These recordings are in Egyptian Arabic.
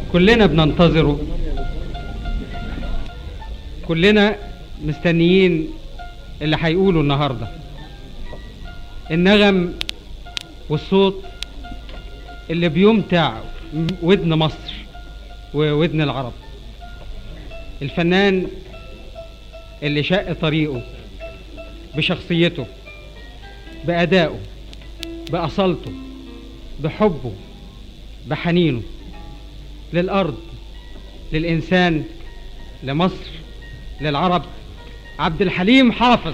كلنا بننتظره كلنا مستنيين اللي هيقوله النهارده النغم والصوت اللي بيمتع ودن مصر وودن العرب الفنان اللي شق طريقه بشخصيته بأدائه بأصالته بحبه بحنينه للأرض للإنسان لمصر للعرب عبد الحليم حافظ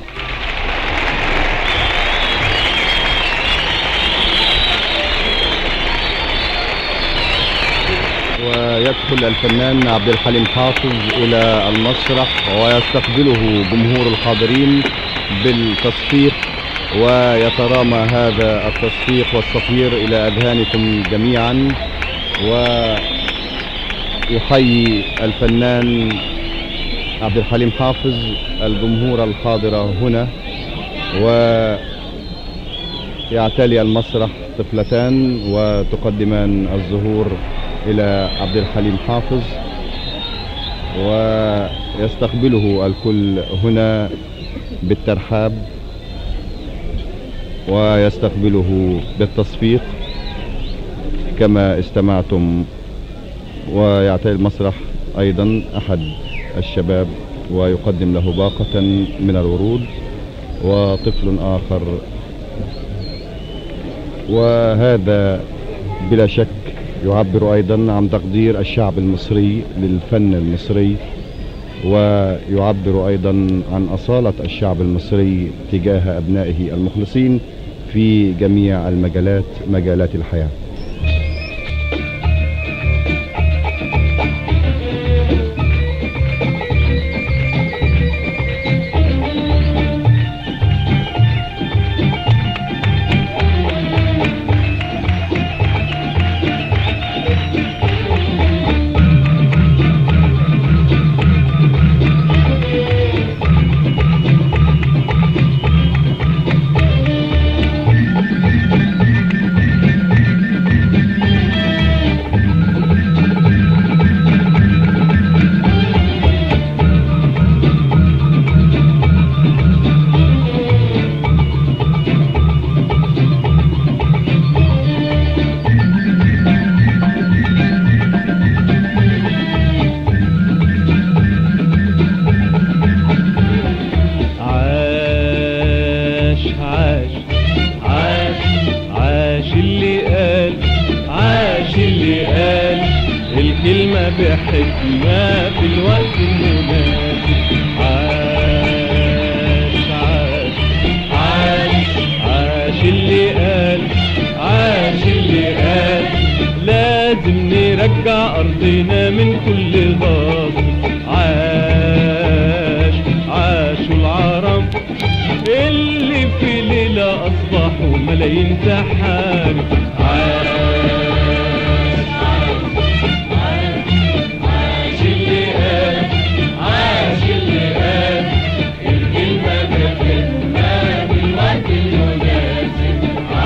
ويدخل الفنان عبد الحليم حافظ إلى المسرح ويستقبله جمهور الحاضرين بالتصفيق ويترامى هذا التصفيق والصفير إلى أذهانكم جميعا ويحيي الفنان عبد الحليم حافظ الجمهور الحاضر هنا ويعتلي المسرح طفلتان وتقدمان الزهور إلى عبد الحليم حافظ ويستقبله الكل هنا بالترحاب ويستقبله بالتصفيق كما استمعتم ويعتلي المسرح أيضا أحد الشباب ويقدم له باقة من الورود وطفل آخر وهذا بلا شك يعبر أيضا عن تقدير الشعب المصري للفن المصري ويعبر أيضا عن أصالة الشعب المصري تجاه أبنائه المخلصين في جميع المجالات مجالات الحياه عاش عاش عاش عاش اللي قال عاش اللي قال الكلمة بحكمة في الوقت المناسب عاش عاش عاش عاش اللي قال عاش اللي قال لازم نرجع أرضنا من كل غاصب عاش عاشوا العرب اللي في ليلة أصبحوا ملايين تحارب عاش عاش اللي قال عاش اللي قال الكلمة بكلمة بالوقت المناسب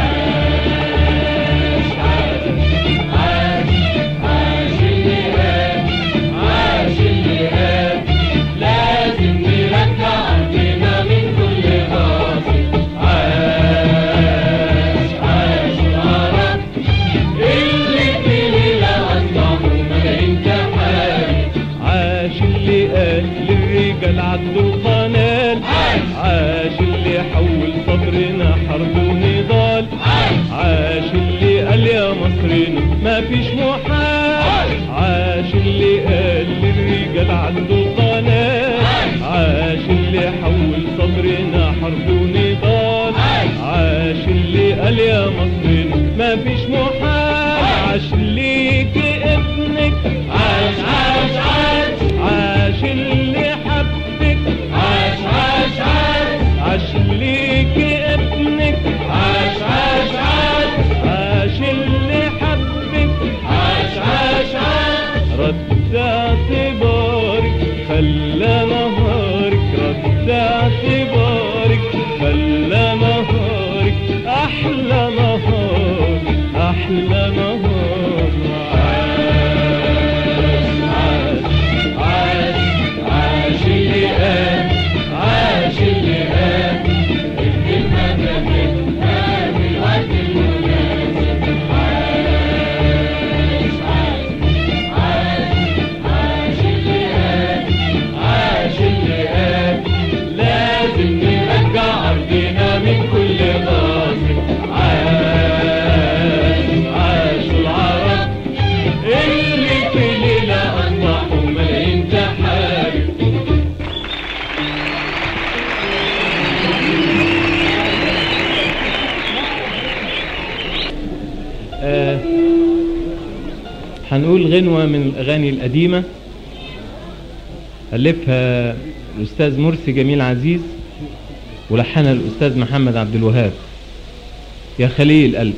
عاش عاش عاش عاش اللي قال عاش اللي قال لازم نرجع أرضنا من كل غاصب عاش عاش العرب اللي في ليلة أصبحوا ملايين تحارب عاش اللي قال للرجال عدوا قنال عاش اللي حول صبرنا حرب ونضال عاش اللي قال يا مصرنا ما فيش محال عاش اللي قال للرجال عدوا قنال عاش اللي حول صبرنا حرب ونضال عاش اللي قال يا مصرنا ما فيش محال عاش ليك ابنك عاش عاش عاش عاش اللي حبك عاش عاش عاش عاش ليك ابنك عاش عاش عاش عاش اللي حبك عاش عاش عاش رد اعتبارك خلى نهارك رد اعتبارك خلى نهارك احلى نهار احلى نهار عاش هنقول غنوة من الأغاني القديمة ألفها الأستاذ مرسي جميل عزيز ولحنها الأستاذ محمد عبد الوهاب يا خليل القلب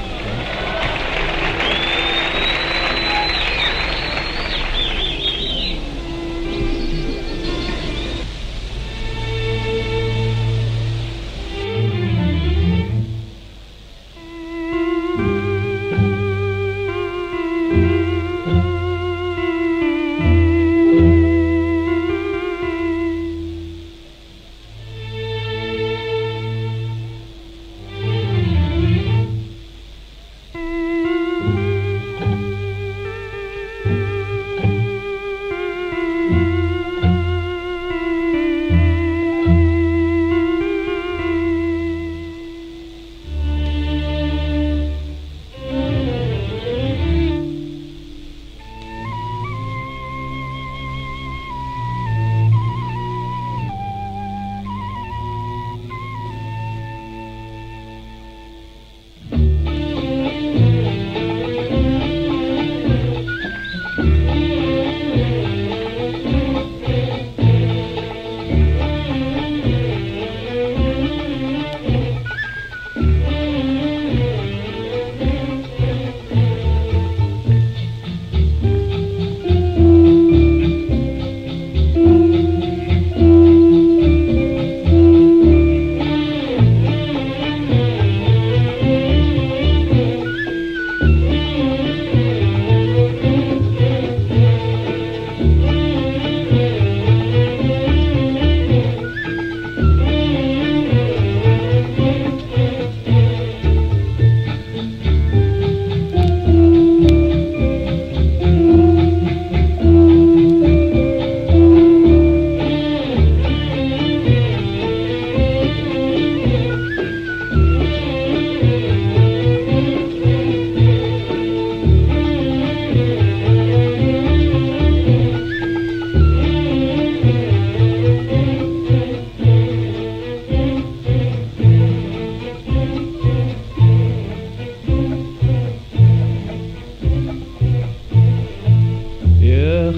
يا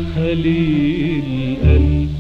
خليل قلب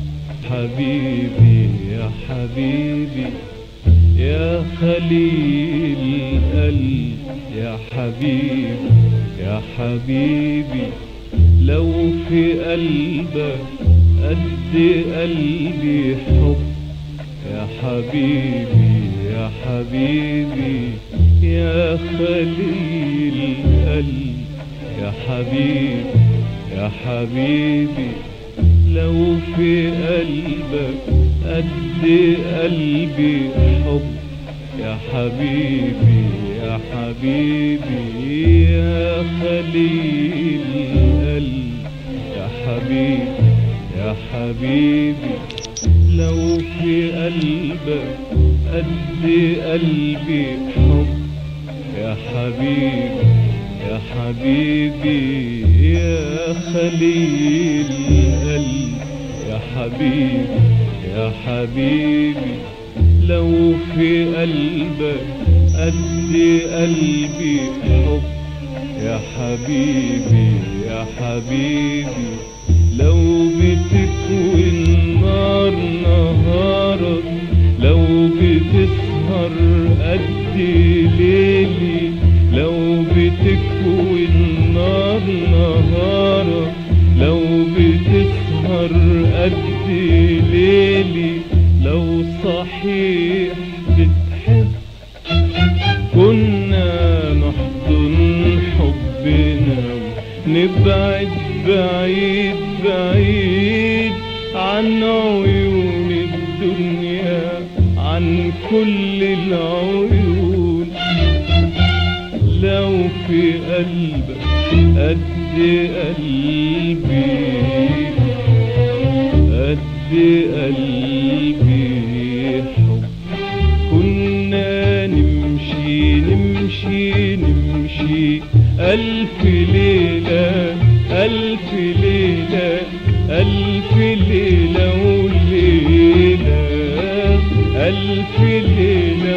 حبيبي يا حبيبي يا خليل قلب يا حبيبي يا حبيبي لو في قلبك قد قلبي حب يا حبيبي يا حبيبي يا خليل قلب يا حبيبي يا حبيبي لو في قلبك قد قلبي حب يا حبيبي يا حبيبي يا خليل قلب يا حبيبي يا حبيبي لو في قلبك قد قلبي حب يا حبيبي يا حبيبي يا خليل قلب يا حبيبي يا حبيبي لو في قلبك قد قلبي حب يا حبيبي يا حبيبي لو بتكوي النار نهارك لو بتسهر قد ليلي لو بتكوي النار نهارك لو بتسهر قد ليلي لو صحيح بتحب كنا نحضن حبنا ونبعد بعيد بعيد عن عيون الدنيا عن كل العيون لو في قلبك قد قلبي قد قلبي حب كنا نمشي نمشي نمشي ألف ليلة ألف ليلة ألف ليلة وليلة ألف ليلة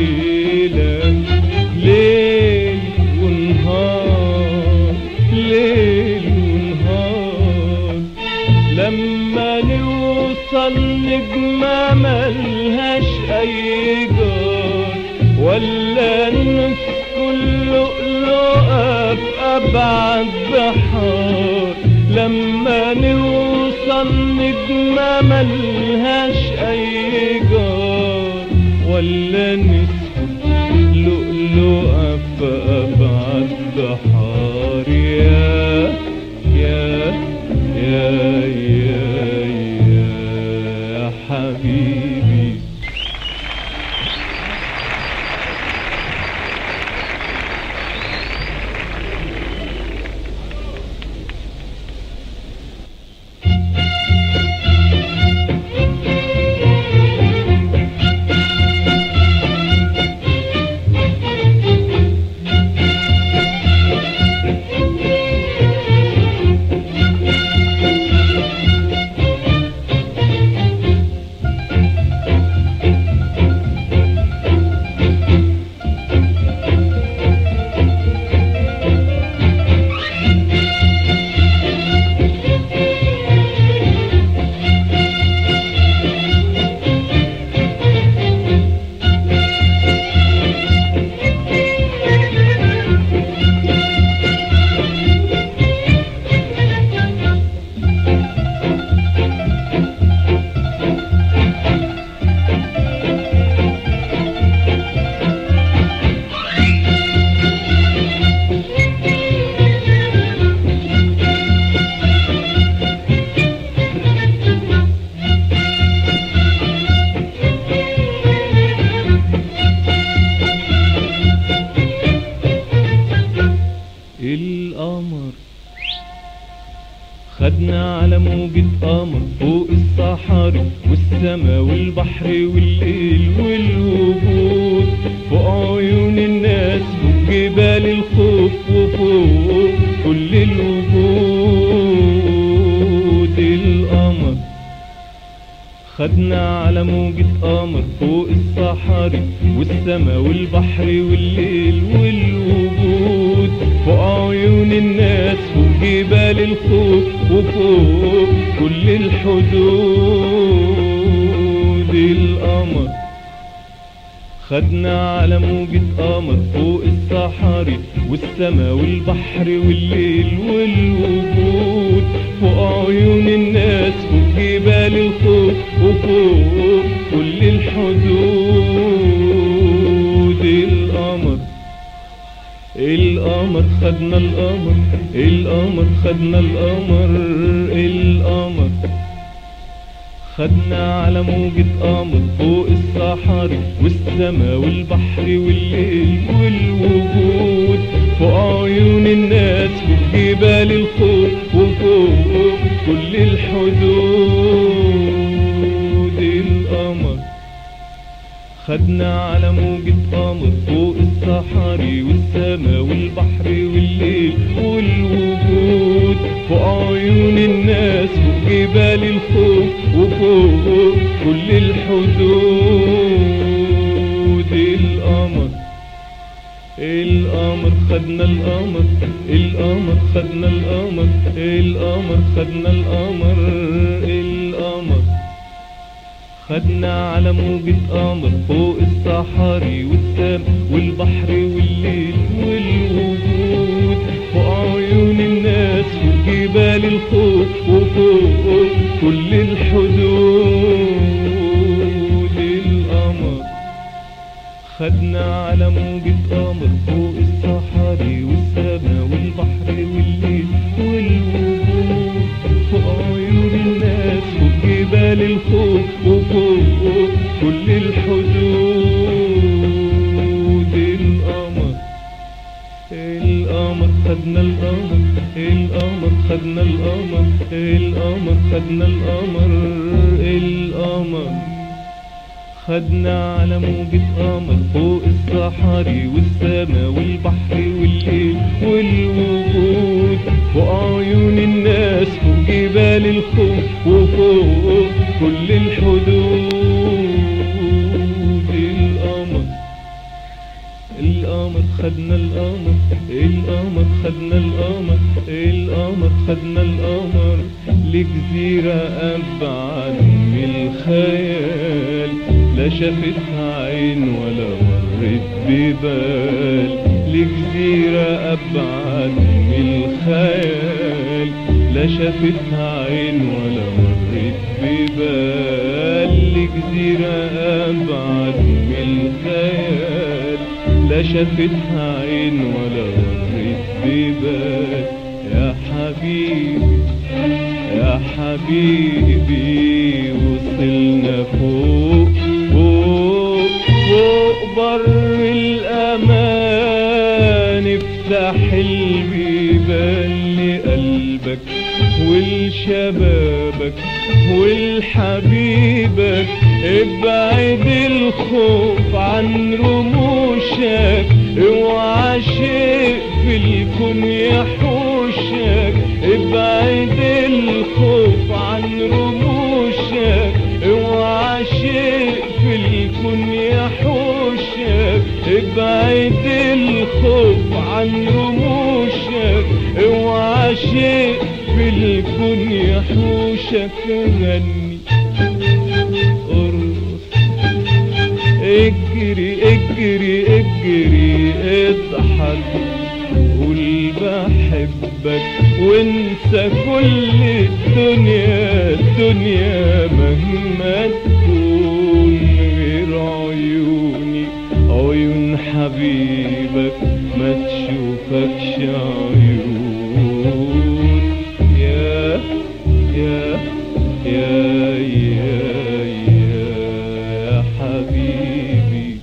وليلة ليل ونهار ليل لما نوصل نجمة ملهاش أي جار ولا نسكن لؤلؤة في أبعد بحار لما نوصل نجمة ملهاش أي جار ولا نسكن لؤلؤة في أبعد بحار يا يا يا يا يا حبيبي القمر خدنا على موجة قمر فوق الصحاري والسما والبحر والليل والوجود فوق عيون الناس فوق جبال الخوف وفوق كل الوجود القمر خدنا على موجة قمر فوق الصحاري والسما والبحر والليل والوجود فوق عيون الناس فوق جبال الخوف وفوق كل الحدود القمر خدنا على موجة قمر فوق الصحاري والسما والبحر والليل والوجود فوق عيون الناس فوق جبال الخوف وفوق كل الحدود القمر القمر خدنا القمر القمر خدنا القمر القمر خدنا على موجة قمر فوق الصحاري والسما والبحر والليل والوجود فوق عيون الناس فوق جبال الخوف وفوق كل الحدود القمر خدنا على موجة قمر فوق الصحاري والسما والبحر والليل والوجود فوق عيون الناس فوق جبال الخوف وفوق كل الحدود القمر القمر خدنا القمر القمر خدنا القمر القمر خدنا القمر القمر خدنا على موجة قمر فوق الصحاري والسما والبحر والليل والوجود فوق عيون الناس فوق جبال الخوف وفوق كل الحدود القمر خدنا على موجة قمر فوق الصحاري والسما والبحر والليل والوجود فوق عيون الناس فوق جبال الخوف وفوق كل الحدود القمر القمر خدنا القمر القمر خدنا القمر القمر خدنا القمر القمر خدنا على موجة قمر فوق الصحاري والسما والبحر والليل والوجود فوق عيون الناس فوق جبال الخوف وفوق كل الحدود القمر القمر خدنا القمر القمر خدنا القمر القمر خدنا القمر لجزيرة أبعد من الخيال لا شافتها عين ولا مرت ببال لجزيرة أبعد من الخيال لا شافتها عين ولا مرت ببال لجزيرة أبعد من الخيال لا شافتها عين ولا مرت ببال يا حبيبي يا حبيبي وصلنا فوق فوق فوق بر الأمان افتح البيبان لقلبك ولشبابك ولحبيبك ابعد الخوف عن رموشك اوعى شيء في الكون يحوشك ابعد الخوف عن رموشك اوعى شيء في الكون يحوشك ابعد الخوف عن رموشك اوعى شيء في الكون يحوشك غني ارقص اجري اجري اجري اضحك قول بحبك وانسى كل الدنيا الدنيا مهما تكون غير عيوني عيون حبيبك ما تشوفكش عيون يا يا يا يا يا حبيبي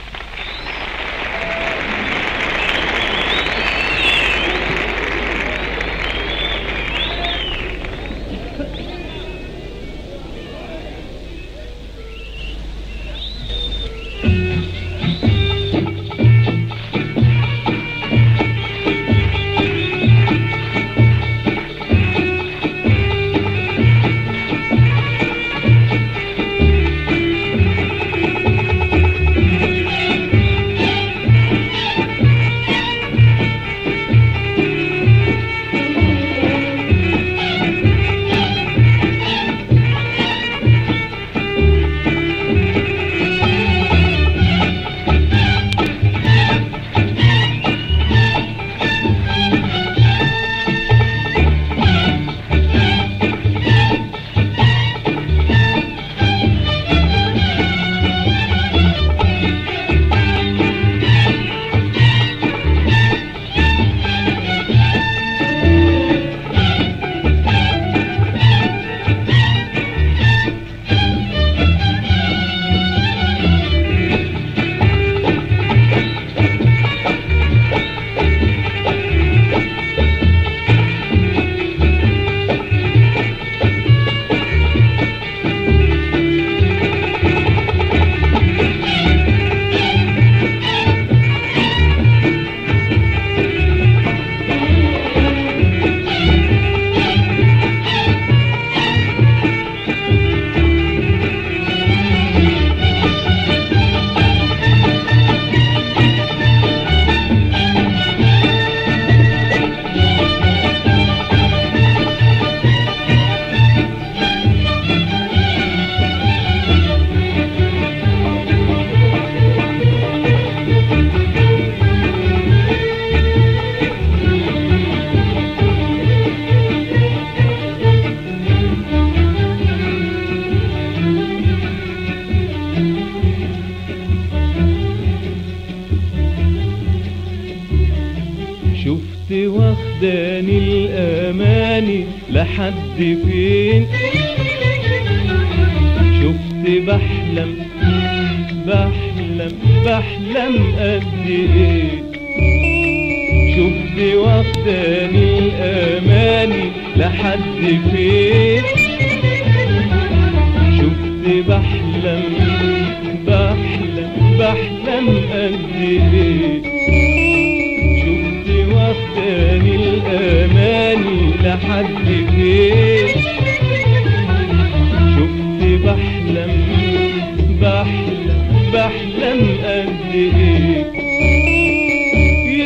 شفت واخداني الاماني لحد فين شفت بحلم بحلم بحلم قد ايه شفت واخداني الاماني لحد فين شفت بحلم بحلم بحلم قد ايه شفت واخداني الاماني لحد فين شفت بحلم بحلم بحلم قد ايه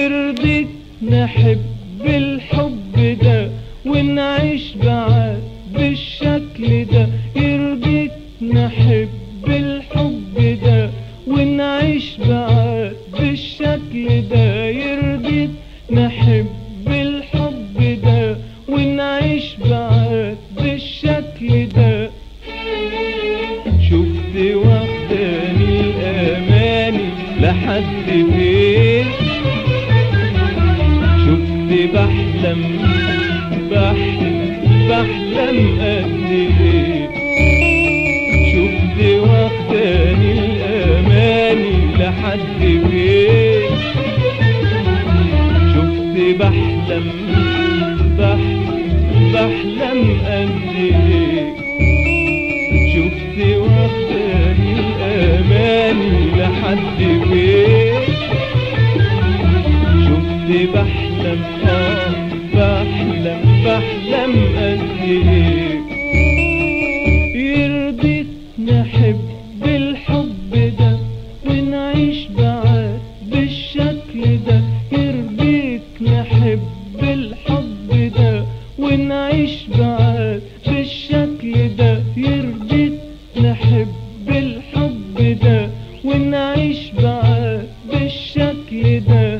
يرضيك نحب الحب ده ونعيش بعاد بحلم قد ايه شفت واخداني الاماني لحد فين شفت بحلم بحلم بحلم قد ايه شفت واخداني الاماني لحد فين شفت بحلم اه بحلم بحلم قد ايه يرضيك نحب الحب ده ونعيش بعاد بالشكل ده يرضيك نحب الحب ده ونعيش بعاد بالشكل ده يرضيك نحب الحب ده ونعيش بعاد بالشكل ده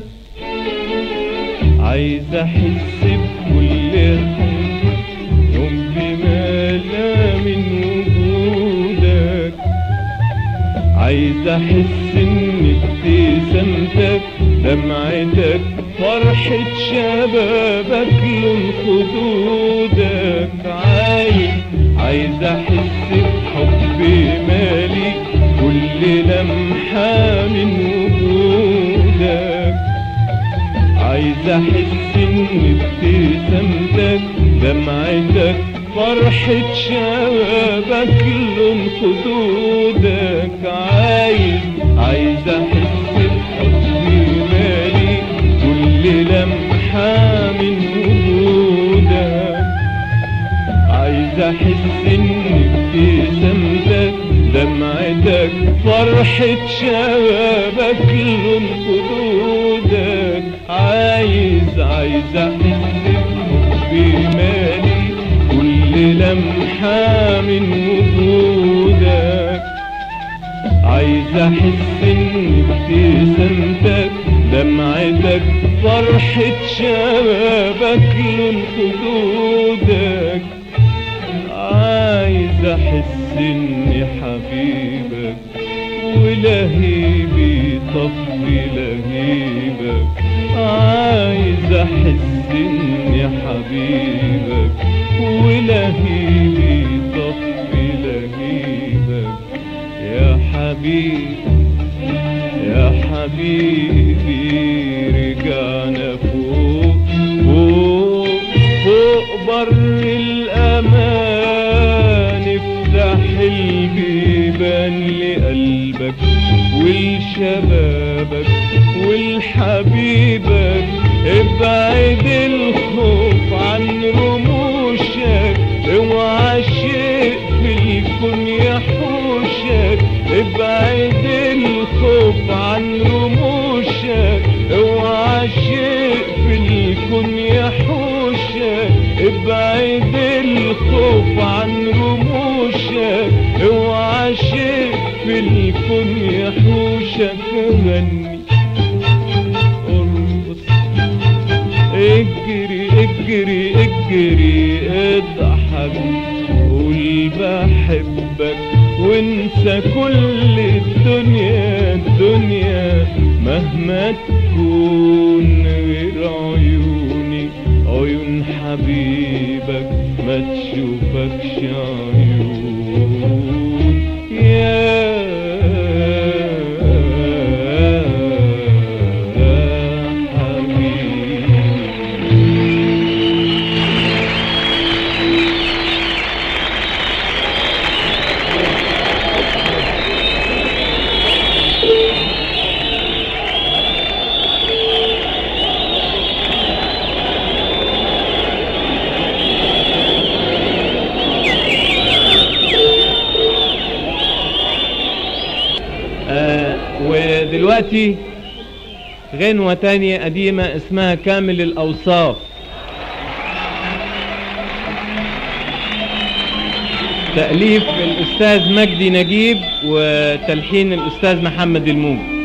عايز احس بكل حاجة يوم بملا من وجودك عايز احس ان ابتسامتك دمعتك فرحة شبابك لون خدودك عايز عايز احس بحب مالي كل لمحة من وجودك عايز احس ان ابتسامتك دمعتك فرحة شبابك لون خدودك عايز عايز احس بحب مالي كل لمحة من وجودك عايز احس ان ابتسامتك دمعتك فرحة شبابك لون خدودك عايز عايز احس بحب مالي كل لمحة من وجودك عايز احس ان ابتسامتك دمعتك فرحة شبابك لون خدودك عايز احس اني حبيبك ولهيبي طفي لهيبك عايز احس اني حبيبك ولهيبي طفي لهيبك يا حبيبي يا حبيبي رجعنا فوق فوق فوق بر الأمان افتح البيبان لقلبك ولشبابك ولحبيبك ابعد الخوف عن رموشك اوعى شيء في الكون يحوشك ابعد الخوف عن رموشك اوعى شيء في الكون يحوشك ابعد الخوف عن رموشك اوعى شيء في الكون يحوشك غني ارقص اجري اجري اجري اضحك قول بحبك وانسى كل الدنيا الدنيا مهما تكون غير عيوني عيون حبيبك ما تشوفكش عيون يا حبيبي آه ودلوقتي غنوة تانية قديمة اسمها كامل الأوصاف تأليف الأستاذ مجدي نجيب وتلحين الأستاذ محمد الموجي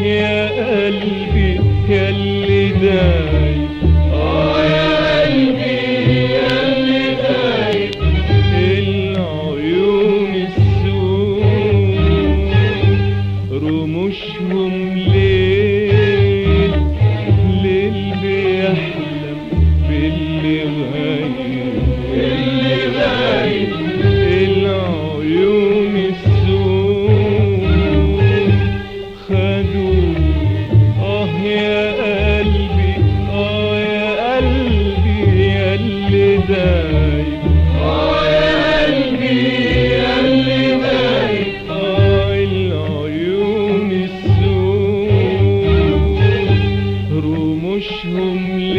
يا قلبي يا اللي دايب اه يا قلبي يا اللي دايب العيون السود رموشهم ليل ليل بيحلم باللي غايب اللي غايب العيون السود خدوا اه يا قلبي اه يا قلبي يا اللي دايب اه يا قلبي يا اللي دايب اه العيون السود رموشهم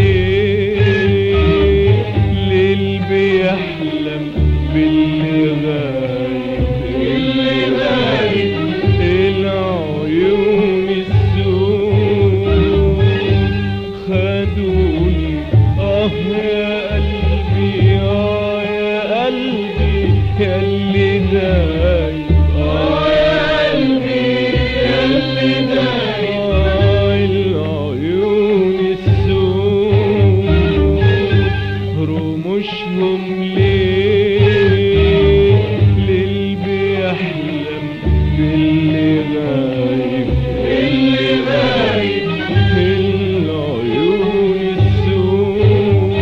ليل ليل بيحلم باللي غايب اللي غايب العيون السود خدوني اه يا قلبي اه يا قلبي يا اللي دايب اه يا قلبي يا اللي دايب اه العيون السود رموشهم ليل ليل بيحلم باللي غايب اللي غايب العيون السود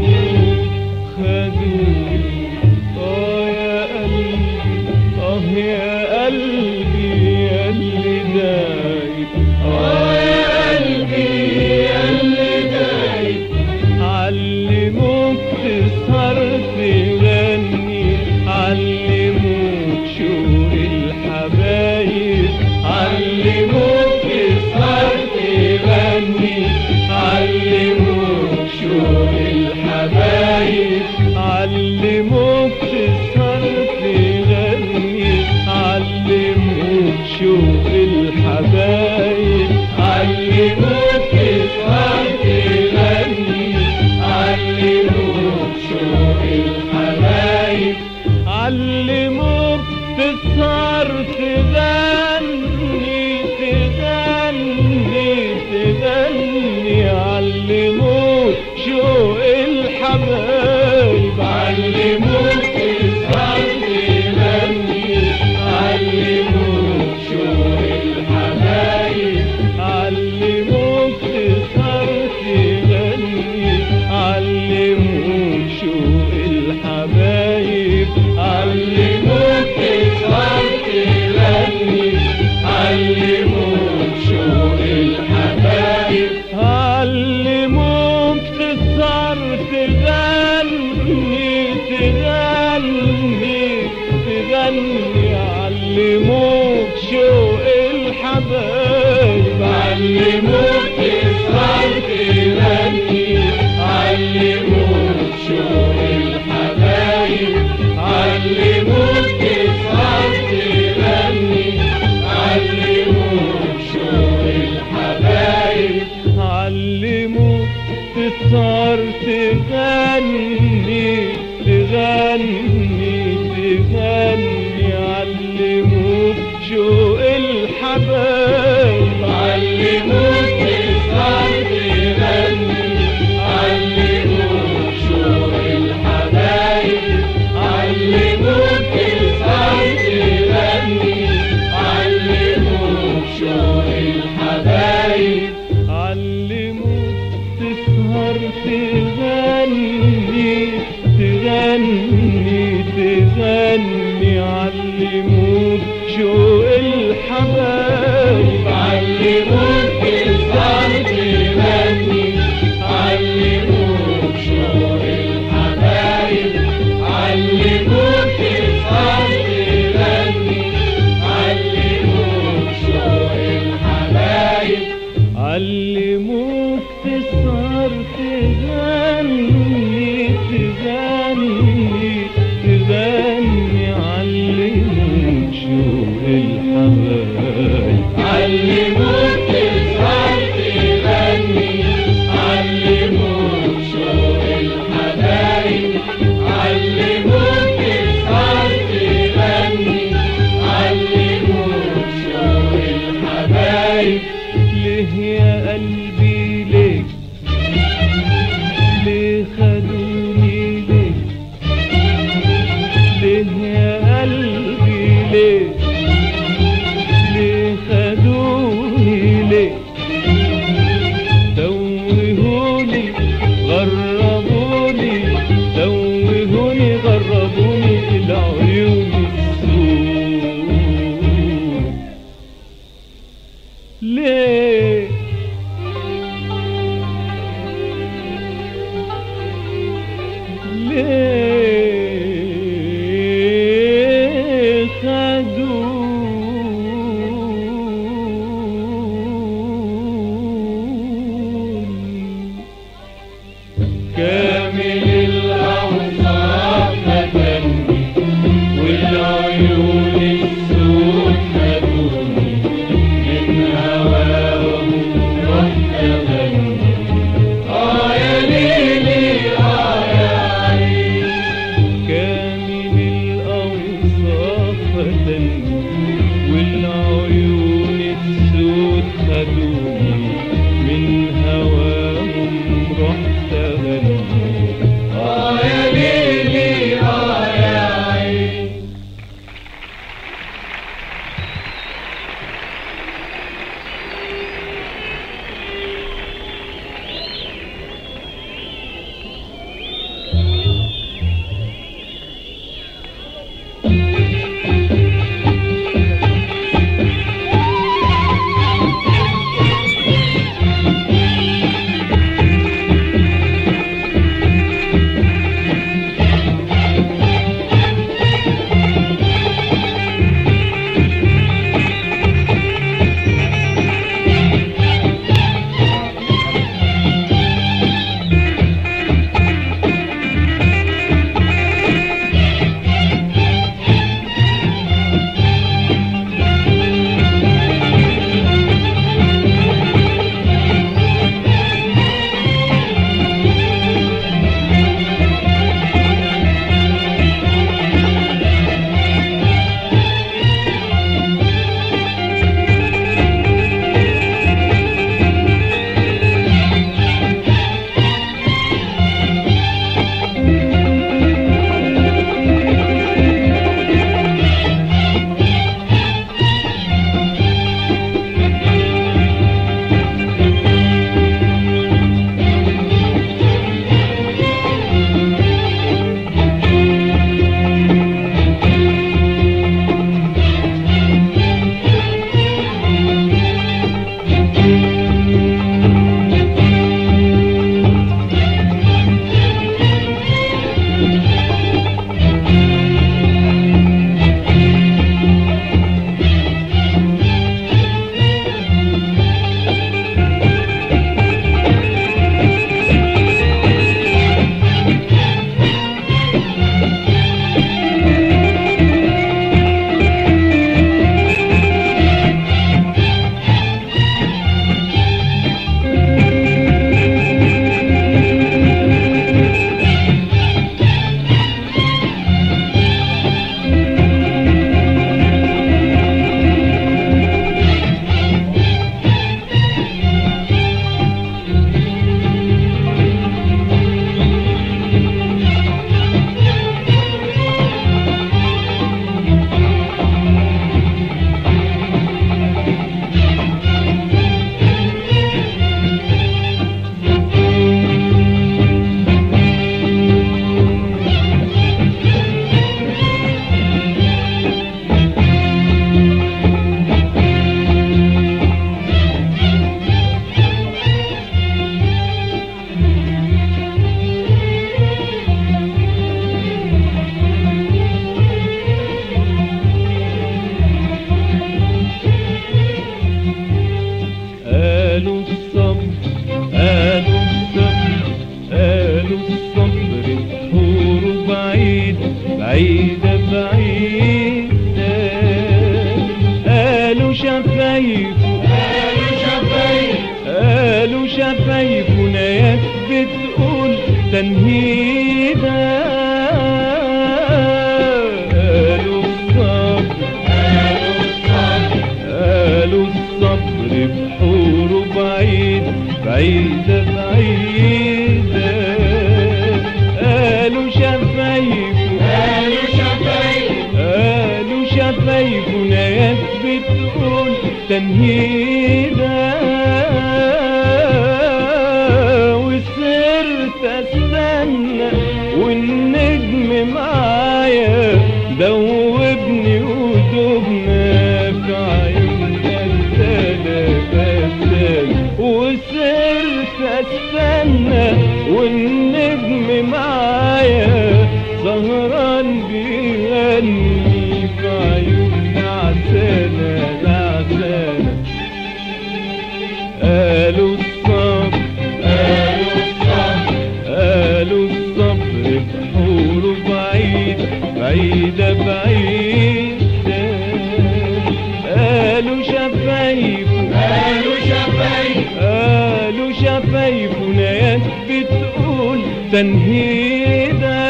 خدوني اه يا قلبي اه يا قلبي يا اللي دايب اه يا قلبي يا اللي دايب علموك تسهر تغني علموك شوق الحبايب علموك تسهر تغني علموك شوق الحبايب علموك تسهر تغني علموك شوق الحبايب علموك تسهر تغني علموك شوق الحبايب علموك تسهر تغني تغني تغني علموك شوق الحبايب علموك تسهر تغني علموك شوق الحبايب علموك تسهر تغني علموك شوق الحبايب علموك تسهر تغني علموك شوق الحبايب علموك تسهر تغني تغني تغني علموك شوق الحبايب علموك تسهر تغني علموك شوق الحبايب علموك تسهر تغني علموك شوق الحبايب علموك تسهر تغني تغني تغني علموك شوق الحبايب علموك تسهر تغني علموك شوق الحبايب علموك تسهر تغني علموك شوق الحبايب علموك تسهر تغني تغني تغني علموك شوق الحبايب علموك تسهر تغني علموك شوق الحبايب علموك تسهر تغني علموك شوق الحبايب علموك تسهر تغني تغني تغني علموك بعيدة بعيدة قالوا شفايفه قالوا شفايفنا يا بتقول تنهيدة قالوا الصبر قالوا الصبر بحوره بعيد بعيدة بعيدة قالوا شفايفه قالوا شفايفنا يا بتقول تنهيدة وصرت استنى والنجم معايا دوبني ودوبنا في عيوننا التلاتة وصرت استنى والنجم معايا سهران بيغني في عيوننا عسانة عسانة قالوا الصبر قالوا الصبر قالوا الصبر بحوره بعيد بعيدة بعيدة قالوا شفايفه قالوا شفايفنا يا بتقول تنهيدة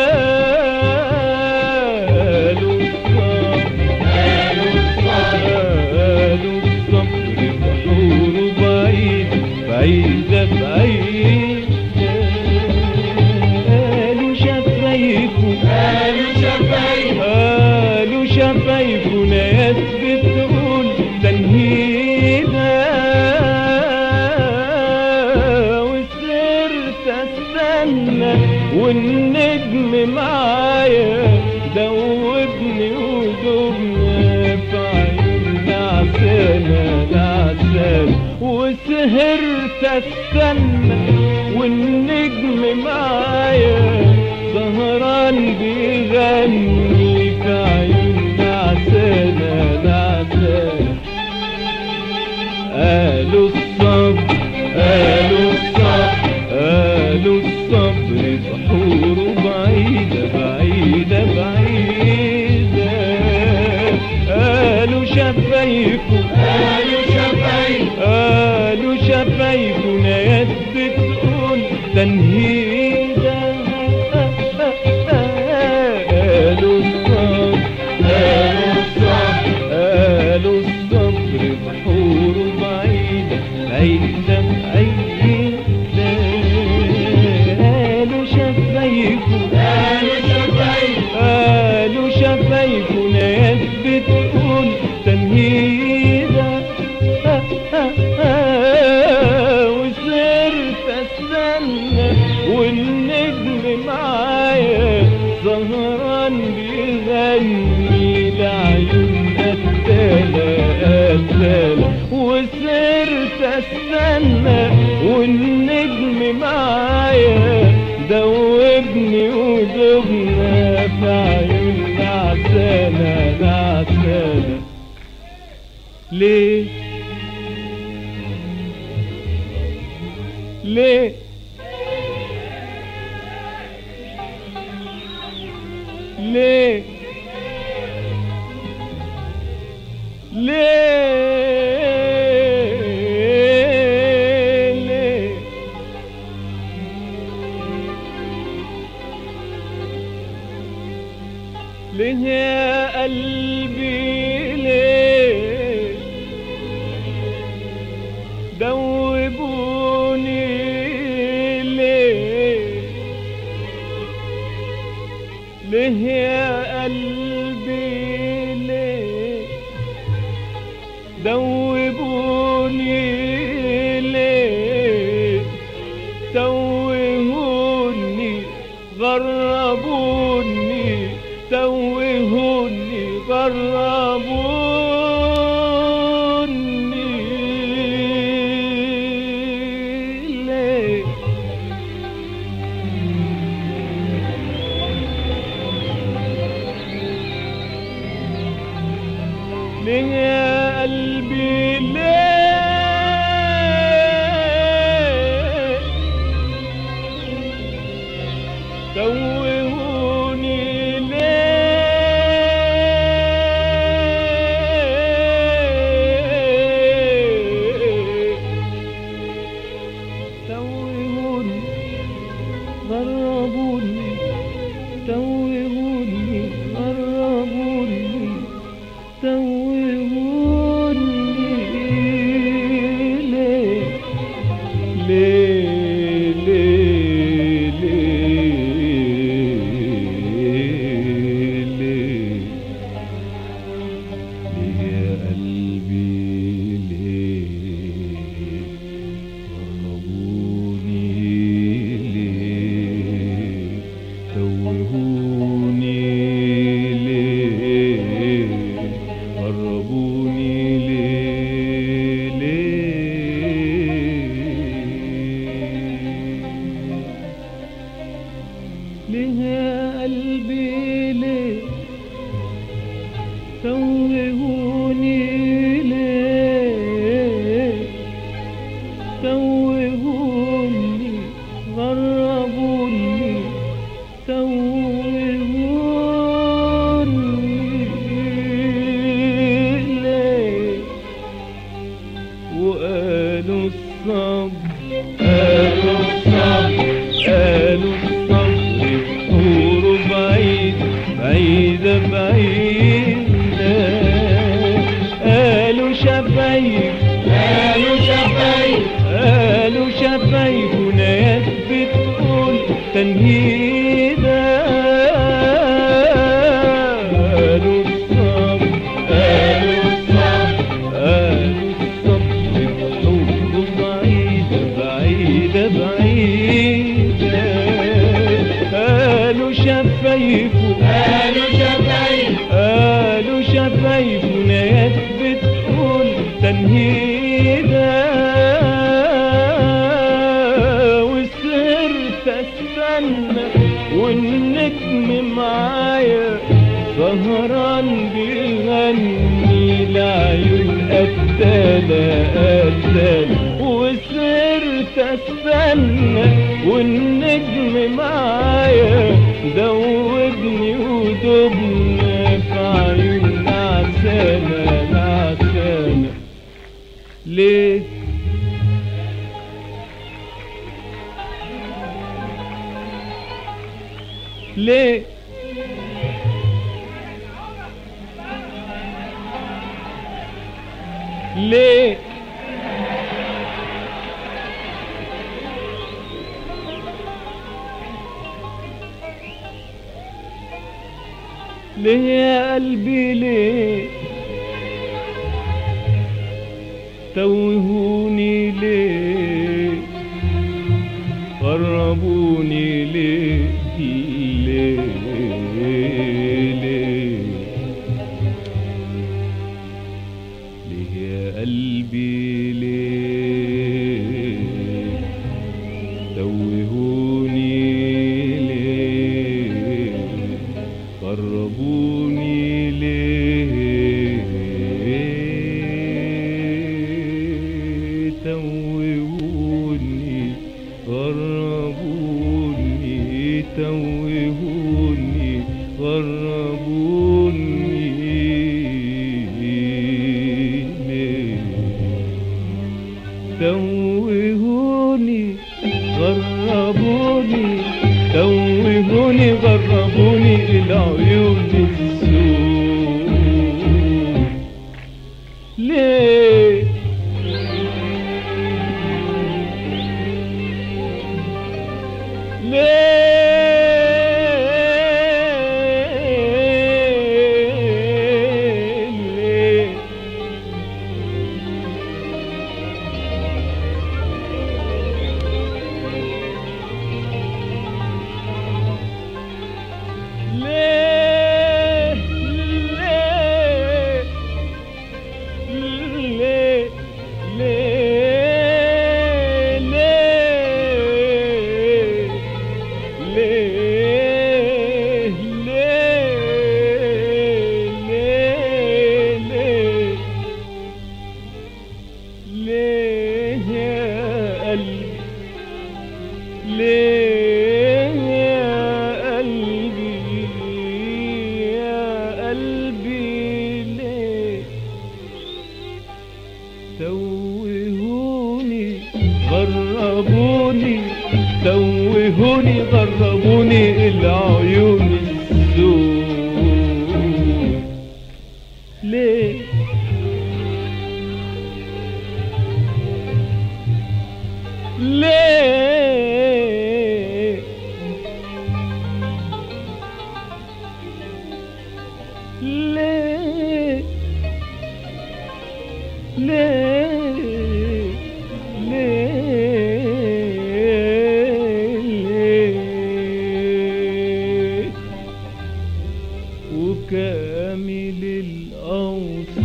قالوا الصبر قالوا الصبر بحوره بعيد بعيدة بعيدة قالوا شفايفه قالوا شفايفنا يا بتقول تنهيدة وصرت استنى والنجم معايا دوبني ودوبنا في عيوننا عسانة عسانة وسهرت استنى والنجم معايا سهران بيغني في عيوننا عسانة عسانة قالوا الصبر قالوا الصبر قالوا الصبر بحوره بعيدة بعيدة بعيدة قالوا شفايفه قالوا شفايفنا يا بتقول تنهيدة قالوا الصبر قالوا الصبر قالوا الصبر بحوره بعيدة بعيدة بعيدة قالوا شفايفه قالوا شفايفنا يا بتقول تنهيدة وصرت استنى والنجم معايا سهران بيغني لعيوننا التالة التالة وصرت استنى والنجم معايا دوبني ودوبنا في عيوننا عسانة عسانة ليه ليه ليه ليه ليه ليه يا قلبي ليه دوبوني ليه ليه يا قلبي ليه دوبوني ليه توهوني غربوني توهوني غربوني ليه ليه يا قلبي ليه توهوني ليه غربوني ليه ليه ليه يا قلبي ليه توهوني ليه توهوني غربوني توهوني ليه وقالوا الصبر قالوا الصبر قالوا الصبر بحور بعيد بعيدة بعيدة قالوا شفايف قالوا شفايف قالوا شفايفنا يد بتقول تنهيدة قالوا الصبر قالوا الصبر قالوا الصبر بحور بعيدة بعيدة بعيدة قالوا شفايفه قالوا شفايف قالوا شفايفنا يد بتقول تنهيدة وسهرت استنى والنجم معايا سهران بيغني لعيون قتالة قتالة وسهرت استنى والنجم معايا دوبني ودبنا في عيون نعسانة نعسانة ليه ليه ليه ليه يا قلبي ليه توهوني ليه قربوني ليه ليه ليه ليه يا قلبي ليه توهوني ليه قربوني ليه توهوني غربوني توهوني غربوني ليه توهوني غربوني توهوني غربوني العيون السود ليه ليه ليه ليه ليه ليه ليه ليه ليه ليه ليه ليه يا قلبي ليه يا قلبي يا قلبي ليه توهوني غربوني توهوني غربوني العيون السود ليه ليه ليه ليه ليه ليه وكامل الأوصاف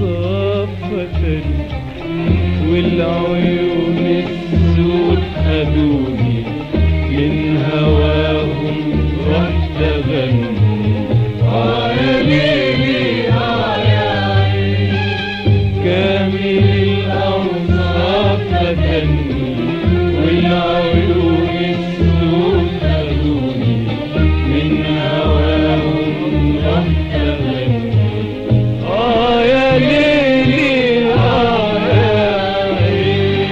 العيون السود خدوني من هواهم رحت غني آه يا ليلي آه يا عيني كامل الأوصاف فتني والعيون السود خدوني من هواهم رحت غني آه يا ليلي آه يا عيني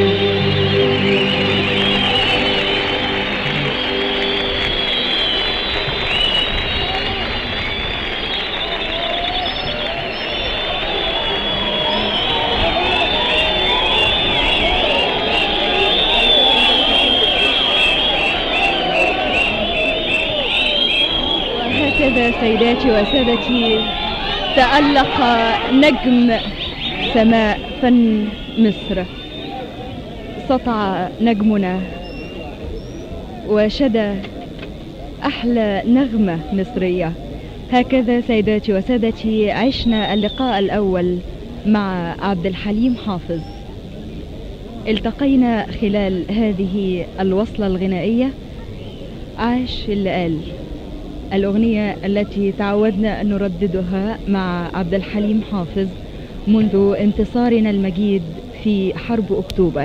وهكذا سيداتي وسادتي تألق نجم سماء فن مصر سطع نجمنا وشدى أحلى نغمة مصرية هكذا سيداتي وسادتي عشنا اللقاء الأول مع عبد الحليم حافظ التقينا خلال هذه الوصلة الغنائية عاش اللي قال الأغنية التي تعودنا أن نرددها مع عبد الحليم حافظ منذ انتصارنا المجيد في حرب أكتوبر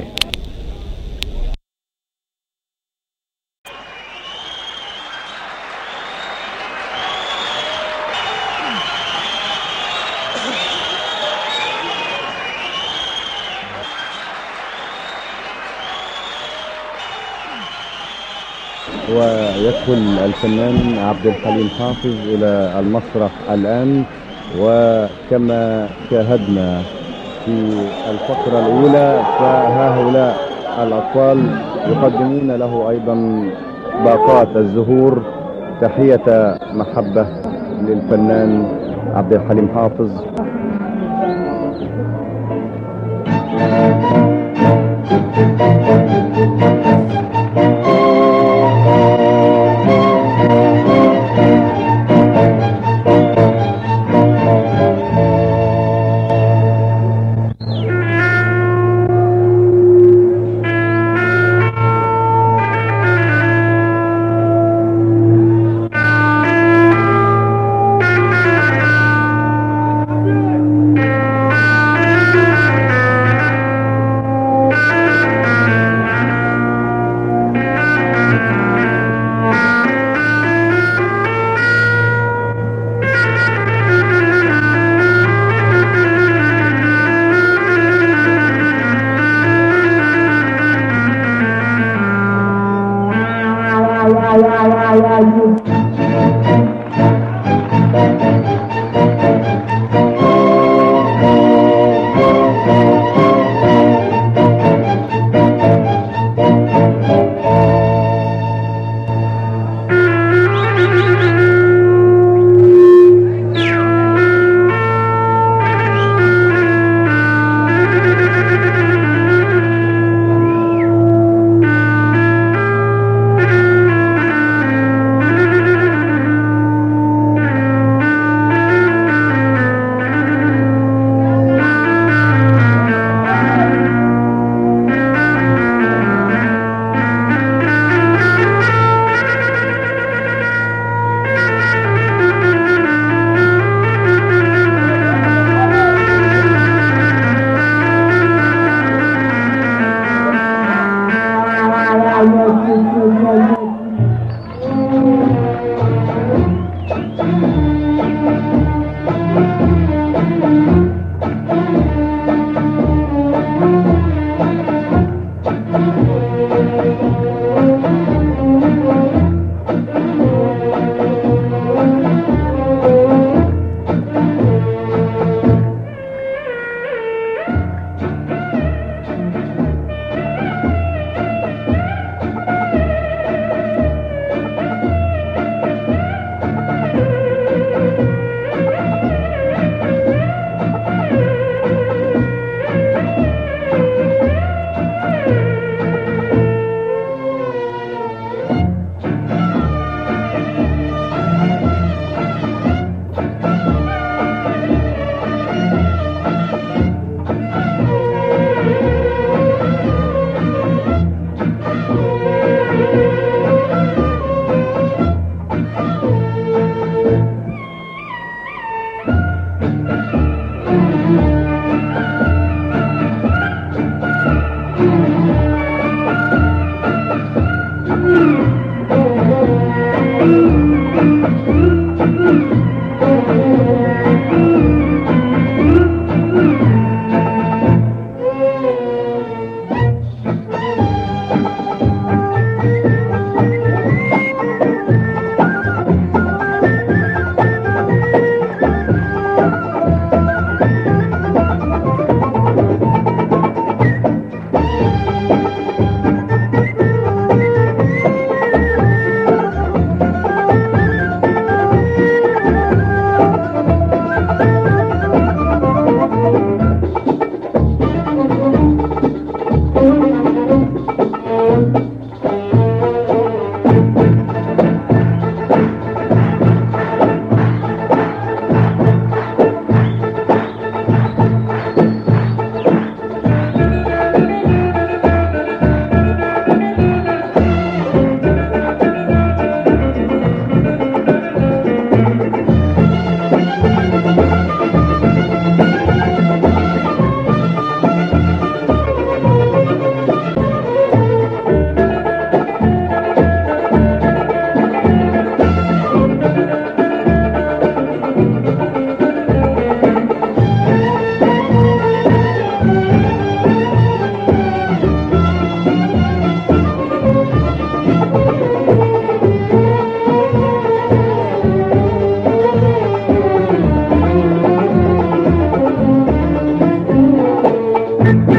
ويدخل الفنان عبد الحليم حافظ إلى المسرح الآن وكما شاهدنا في الفقرة الأولى فهؤلاء الأطفال يقدمون له أيضا باقات الزهور تحية محبة للفنان عبد الحليم حافظ Thank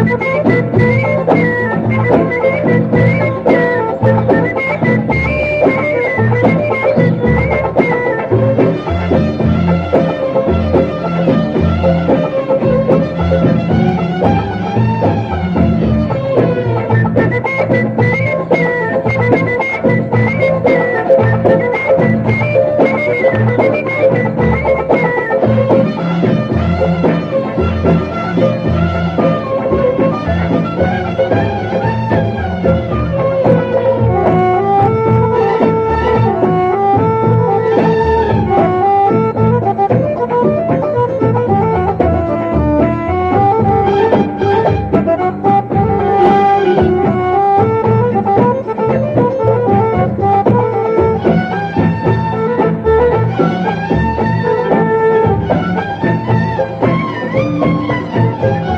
Thank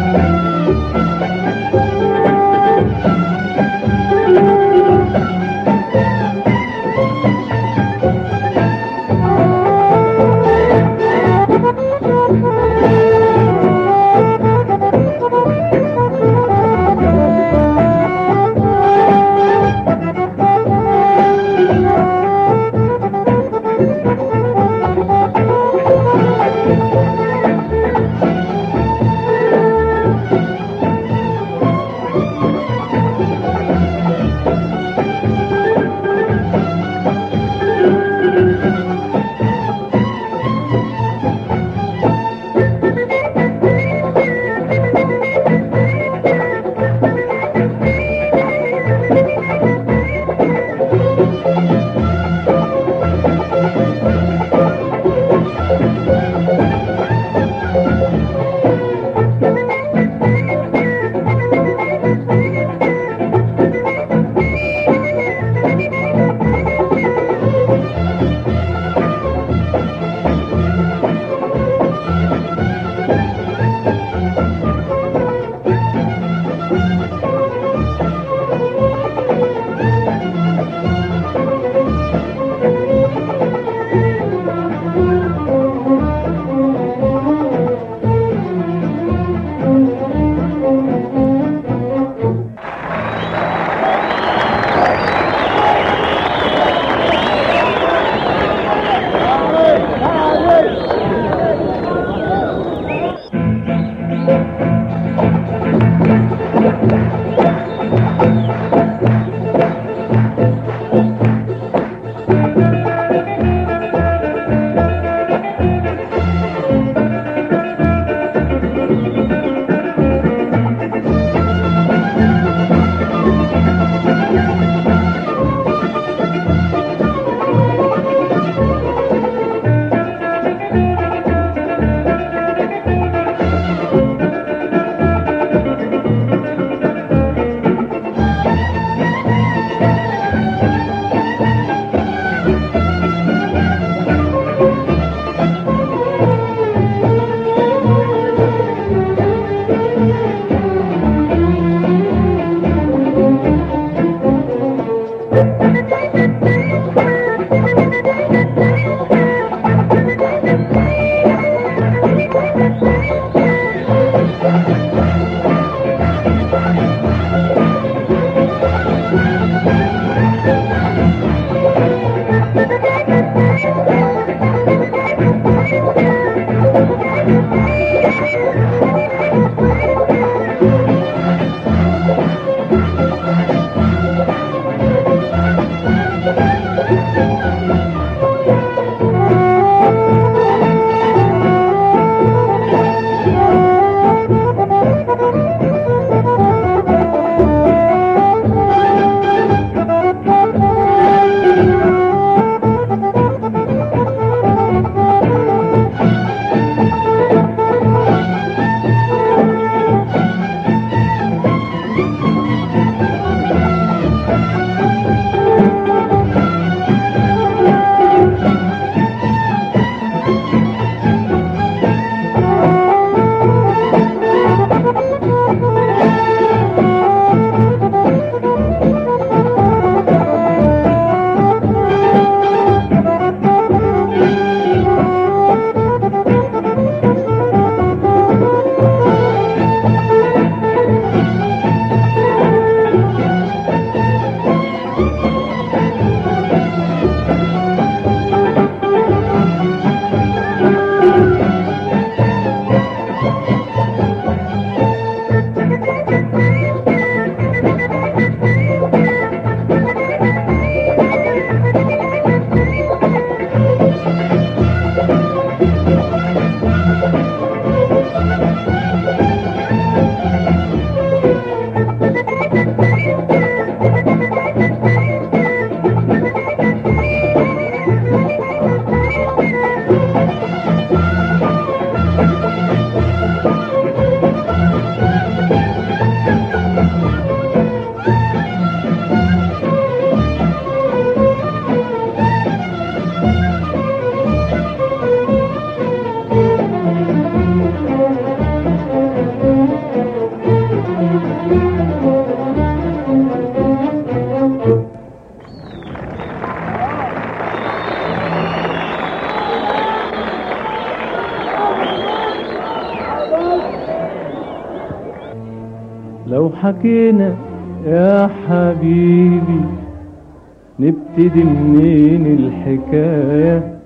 لو حكينا يا حبيبي نبتدي منين الحكاية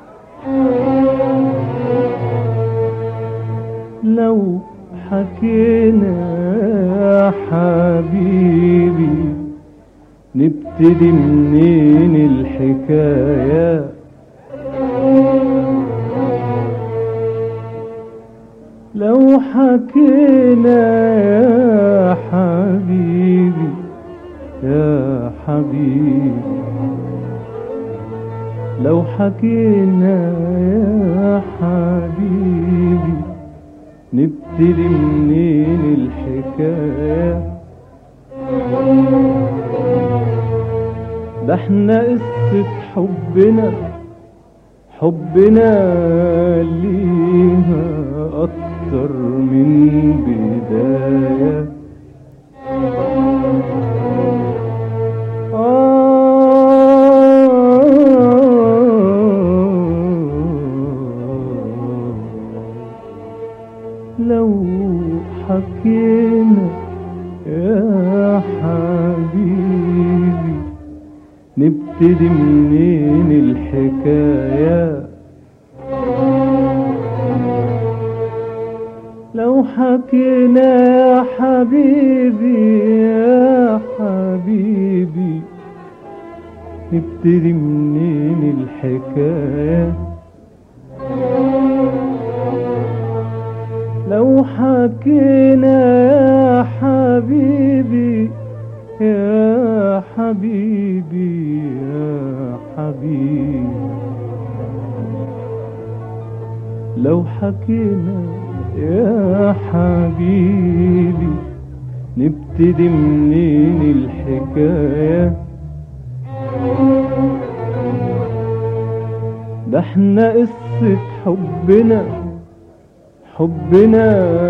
لو حكينا يا حبيبي نبتدي منين الحكاية لو حكينا يا حبيبي يا حبيبي لو حكينا يا حبيبي نبتدي منين الحكايه ده احنا قصة حبنا حبنا ليها أكتر من بداية لو حكينا يا حبيبي نبتدي منين الحكاية لو حكينا يا حبيبي يا حبيبي نبتدي منين الحكايه لو حكينا يا حبيبي يا حبيبي يا حبيبي لو حكينا يا حبيبي نبتدي منين الحكاية ده احنا قصة حبنا حبنا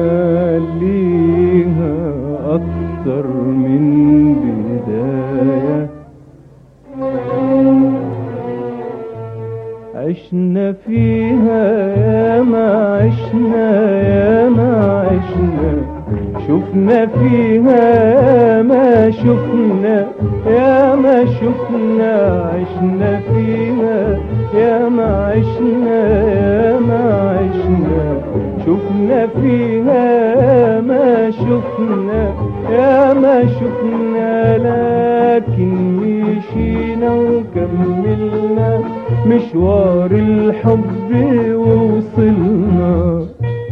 ليها أكتر من بداية عشنا فيها يا ما عشنا يا ما عشنا شفنا فيها يا ما شفنا يا ما شفنا عشنا فيها يا ما عشنا يا ما عشنا شفنا فيها يا ما شفنا يا ما شفنا لكن مشينا وكملنا مشوار الحب ووصلنا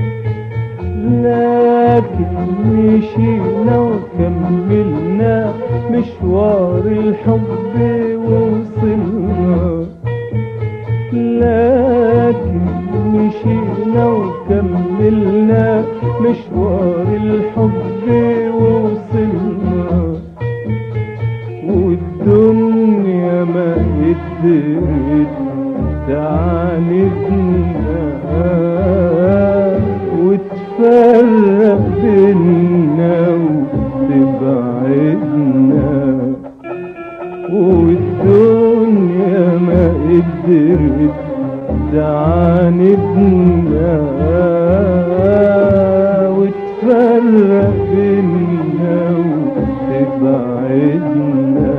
لكن مشينا وكملنا مشوار الحب ووصلنا لكن مشينا وكملنا مشوار الحب ووصلنا والدنيا ما قدرت تعاندنا وتفرق بينا وتبعدنا والدنيا ما قدرت تعاندنا وتفرق بينا وتبعدنا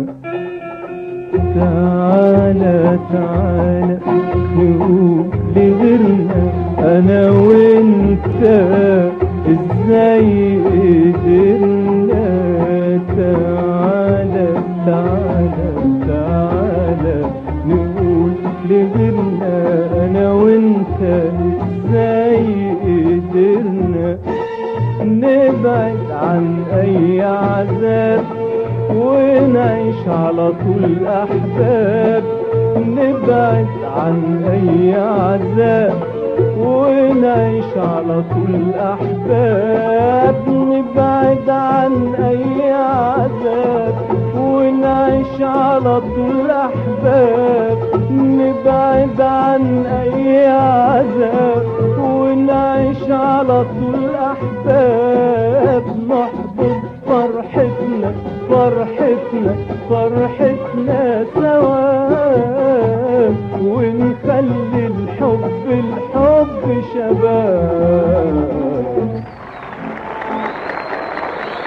تعالى تعالى نقول لغيرنا انا وانت ازاي قدرنا تعالى تعالى تعالى نقول لغيرنا انا وانت ازاي قدرنا نبعد عن اي عذاب ونعيش على طول احباب نبعد عن اي عذاب ونعيش على طول احباب نبعد عن اي عذاب ونعيش على طول احباب نبعد عن اي عذاب ونعيش على طول احباب نحضر فرحتنا فرحتنا فرحتنا سوا ونخلي الحب الحب شباب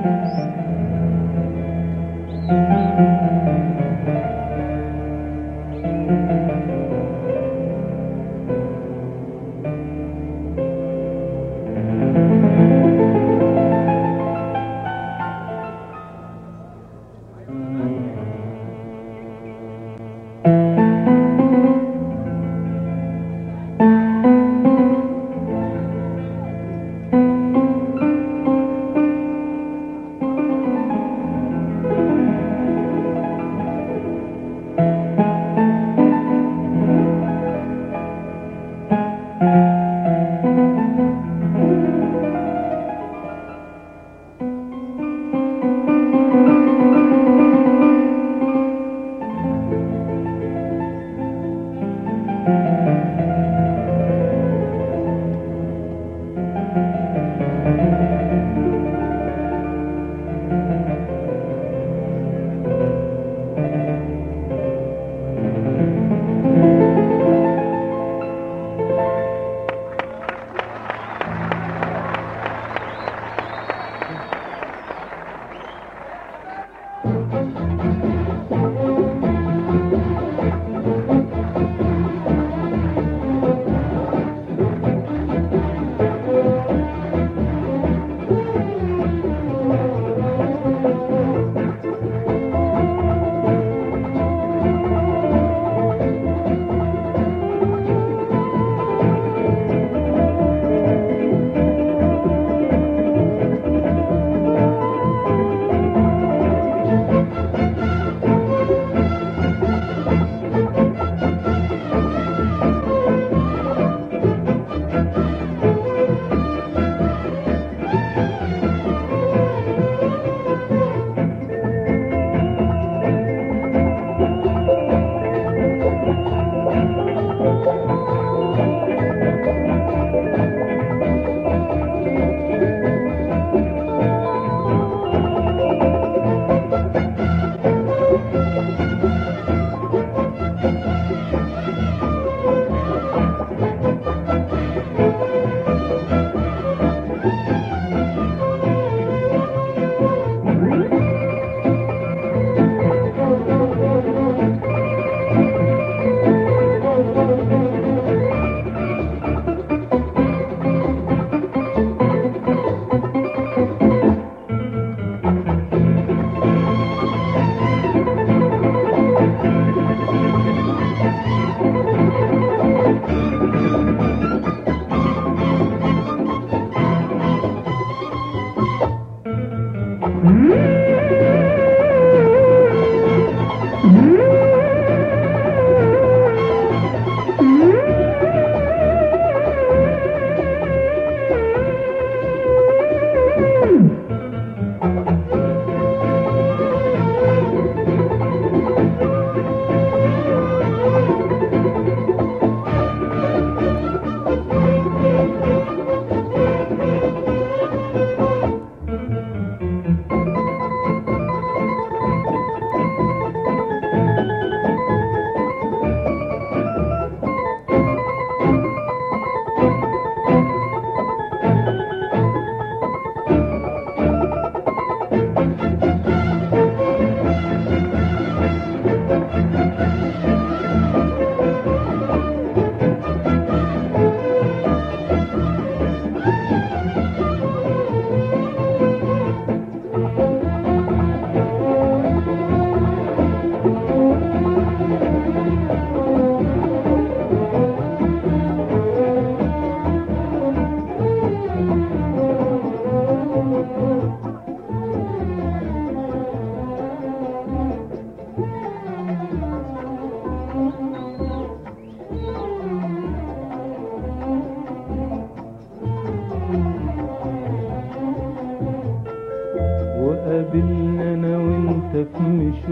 وقابلنا انا وانت في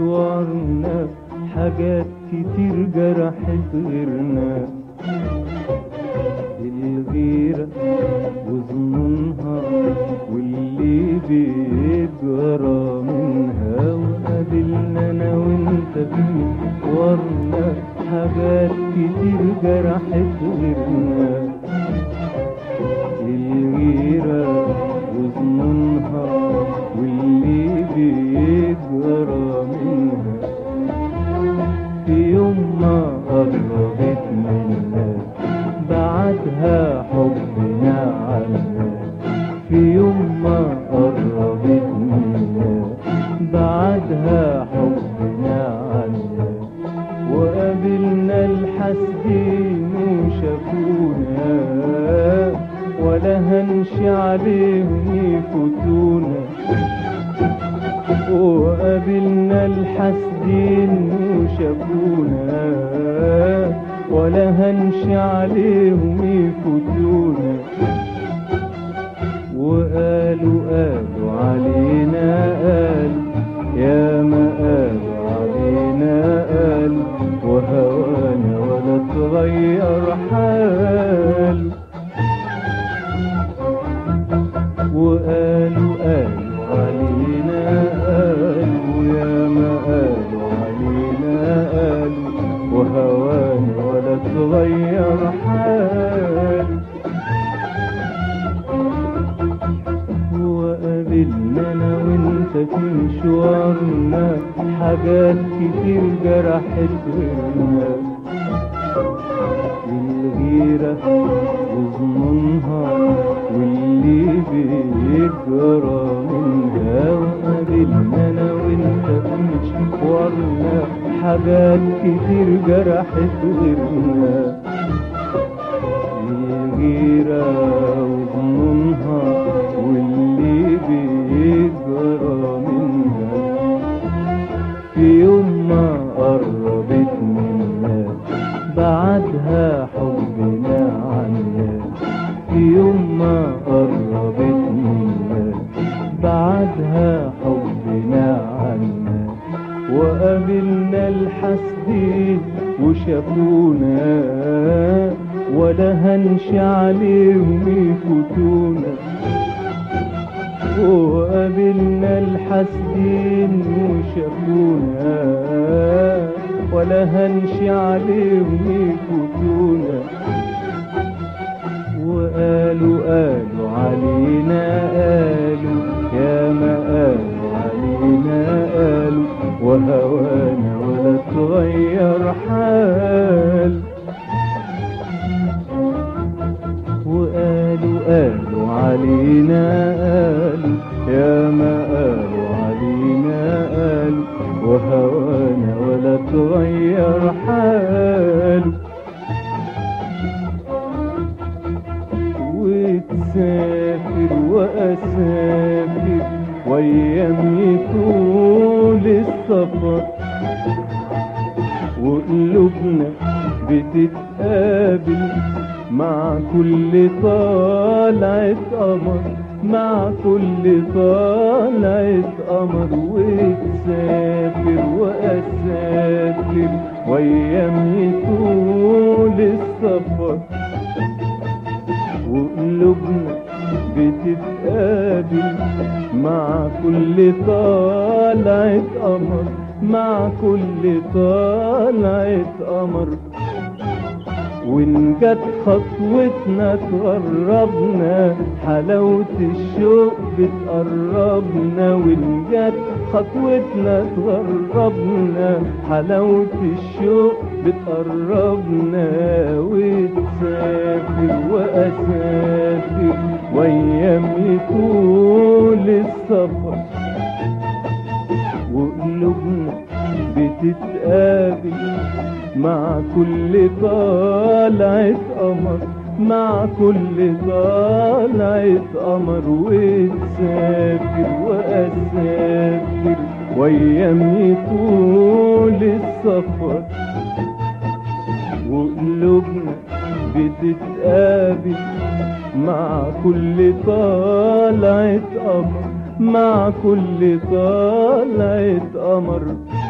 مشوارنا حاجات كتير جرحت غيرنا الغيرة وظنونها واللي بيجرى منها وقابلنا انا وانت في مشوارنا حاجات كتير جرحت غيرنا الغيرة وظنونها واللي قربت منا بعدها حبنا عنا وقابلنا الحاسدين وشافونا ولا هنشي عليهم يفوتونا وقابلنا الحاسدين وشافونا ولا هنشي عليهم يفوتونا وقالوا قالوا علينا قالوا يا ما قالوا علينا قالوا وهوانا ولا تغير حاله وقالوا قالوا علينا قالوا يا ما قالوا علينا قالوا وهوانا ولا تغير حاله وقابلنا انا وانت في مشوارنا حاجات كتير جرحت غيرنا الغيرة وظنونها واللي بيجرى منها وقابلنا انا وانت في مشوارنا حاجات كتير جرحت غيرنا الغيرة وظنونها واللي بيجرى منها في يوم ما قربت منا بعدها حبنا عنا في يوم ما قربت منا بعدها حبنا عنا وقابلنا الحاسدين وشافونا ولا هنشي عليهم يفوتونا وقابلنا الحاسدين وشافونا ولا هنشي عليهم يفوتونا وقالوا قالوا علينا قالوا يا ما قالوا علينا قالوا وهوانا ولا تغير حال وقالوا قالوا علينا قالوا يا ما قالوا علينا قالوا وهوانا ولا تغير حاله وتسافر وأسافر وأيام طول السفر وقلوبنا بتتقابل مع كل طلعة قمر مع كل طلعة قمر وتسافر وأسافر وأيام طول السفر وقلوبنا بتتقابل مع كل طلعة قمر مع كل طلعة قمر وإن جت خطوتنا تقربنا حلاوة الشوق بتقربنا وإن جت خطوتنا تقربنا حلاوة الشوق بتقربنا وتسافر وأسافر وأيام طول السفر وقلوبنا بتتقابل مع كل طلعة قمر مع كل طلعة قمر وتسافر وأسافر وأيام طول السفر وقلوبنا بتتقابل مع كل طلعة قمر مع كل طلعة قمر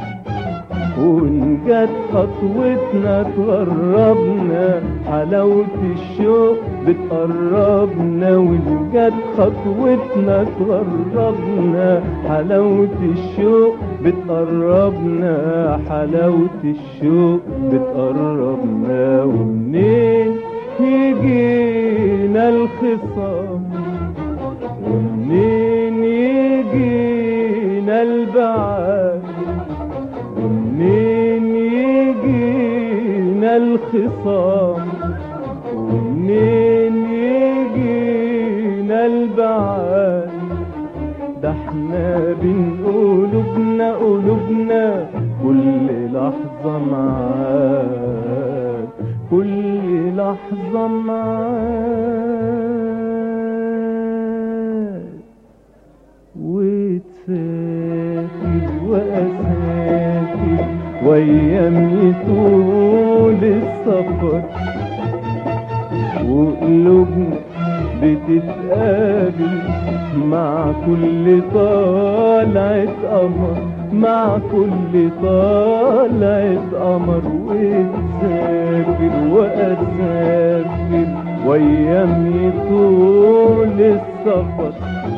وإن جت خطوتنا تقربنا حلاوة الشوق بتقربنا وإن جت خطوتنا تقربنا حلاوة الشوق بتقربنا حلاوة الشوق بتقربنا ومنين يجينا الخصام ومنين يجينا البعاد ومنين يجينا الخصام ومنين يجينا البعاد ده احنا احنا بين قلوبنا قلوبنا كل لحظة معاك كل لحظة معاك وتسافر وأسافر وأيامي طول السفر وقلوبنا بتتقابل مع كل طلعة قمر مع كل طلعة قمر وتسافر وأسافر وأيامي طول السفر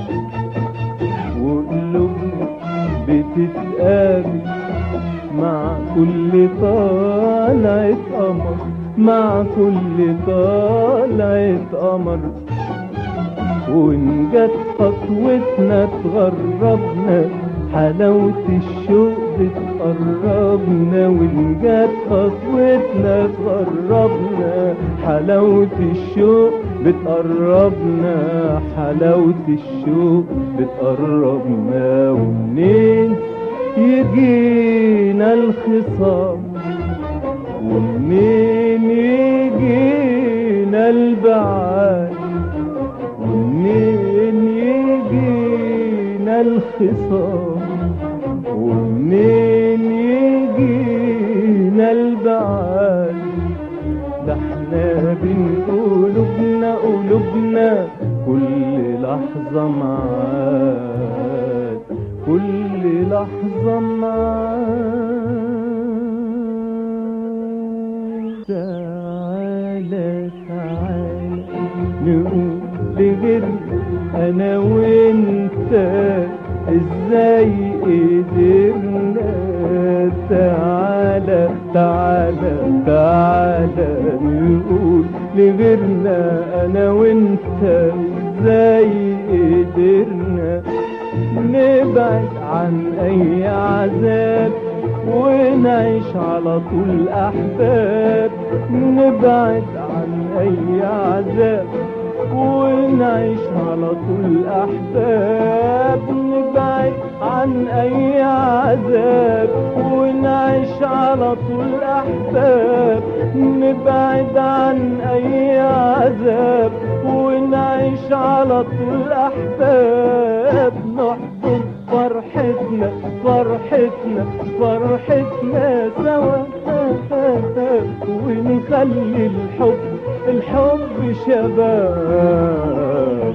وقلوبنا بتتقابل مع كل طلعة قمر مع كل طلعة قمر وإن جت خطوتنا تغربنا حلاوة الشوق بتقربنا وإن جت خطوتنا تغربنا حلاوة الشوق بتقربنا حلاوة الشوق بتقربنا ومنين يجينا الخصام ومنين يجينا البعاد ومنين يجينا الخصام ومنين يجينا البعاد ده احنا بين قلوبنا قلوبنا كل لحظة معاك كل لحظة معاك تعالى تعالى نقول لغير انا وانت ازاي قدرنا تعالى تعالى تعالى نقول لغيرنا انا وانت ازاي قدرنا نبعد عن اي عذاب ونعيش على طول احباب نبعد عن اي عذاب ونعيش على طول احباب نبعد عن اي عذاب ونعيش على طول احباب نبعد عن اي عذاب ونعيش على طول احباب نحضن فرحتنا فرحتنا فرحتنا سوا ونخلي الحب الحب شباب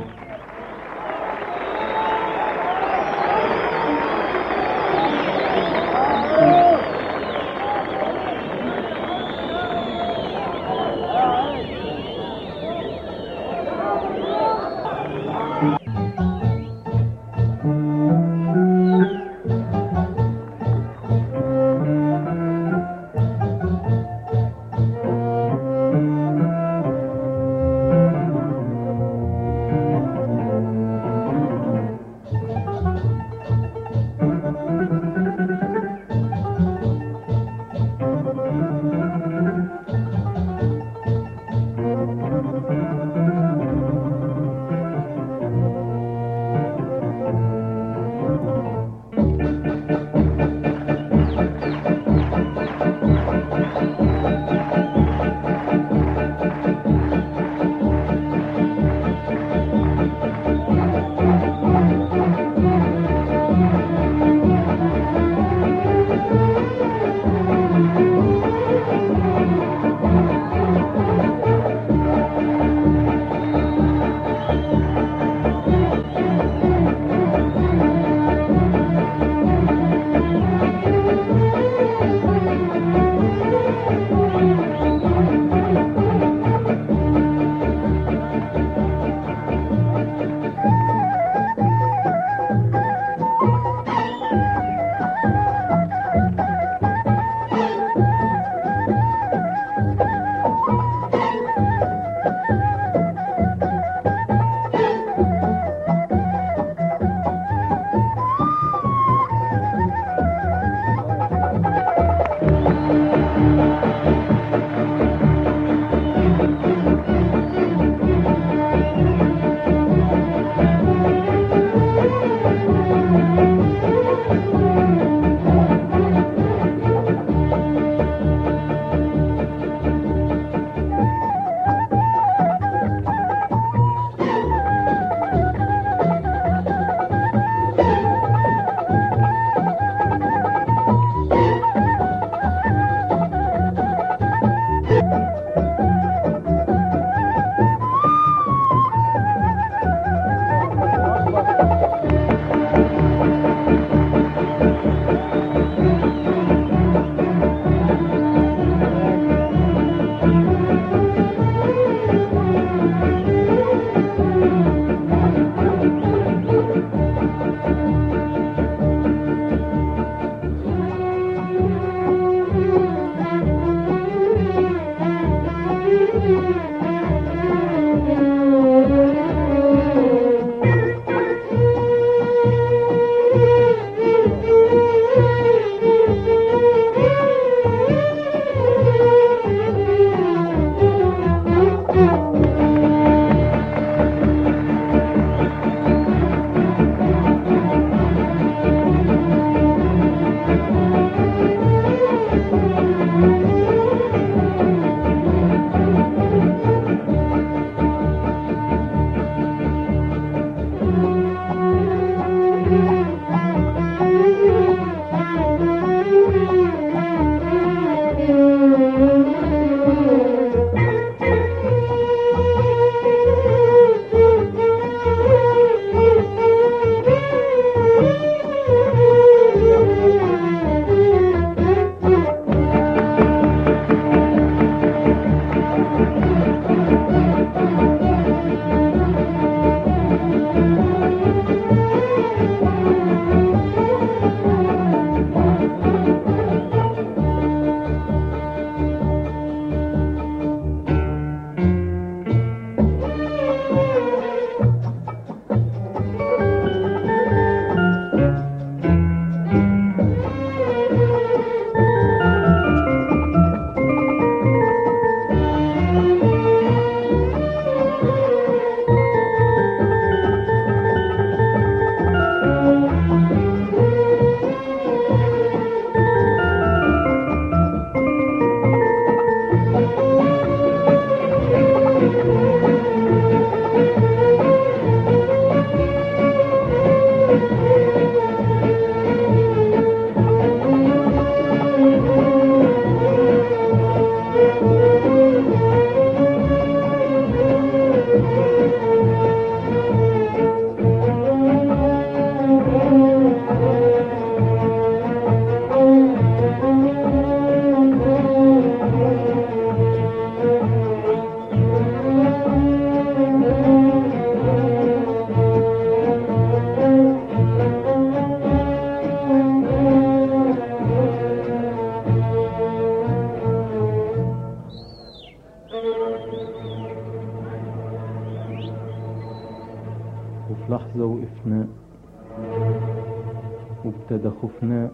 وابتدى خوفنا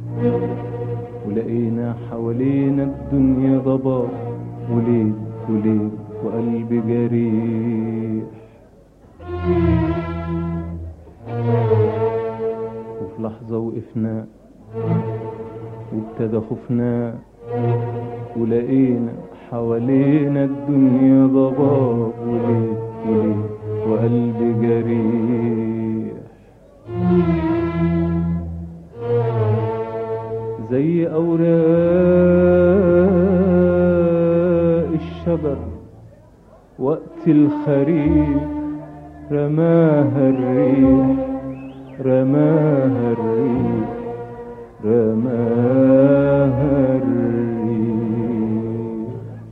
ولقينا حوالينا الدنيا ضباب وليل وليل وقلبي جريح وفي لحظة وقفنا وابتدى خوفنا ولقينا حوالينا الدنيا ضباب وليل وليل وقلبي جريح زي أوراق الشجر وقت الخريف رماها الريح رماها الريح رماها الريح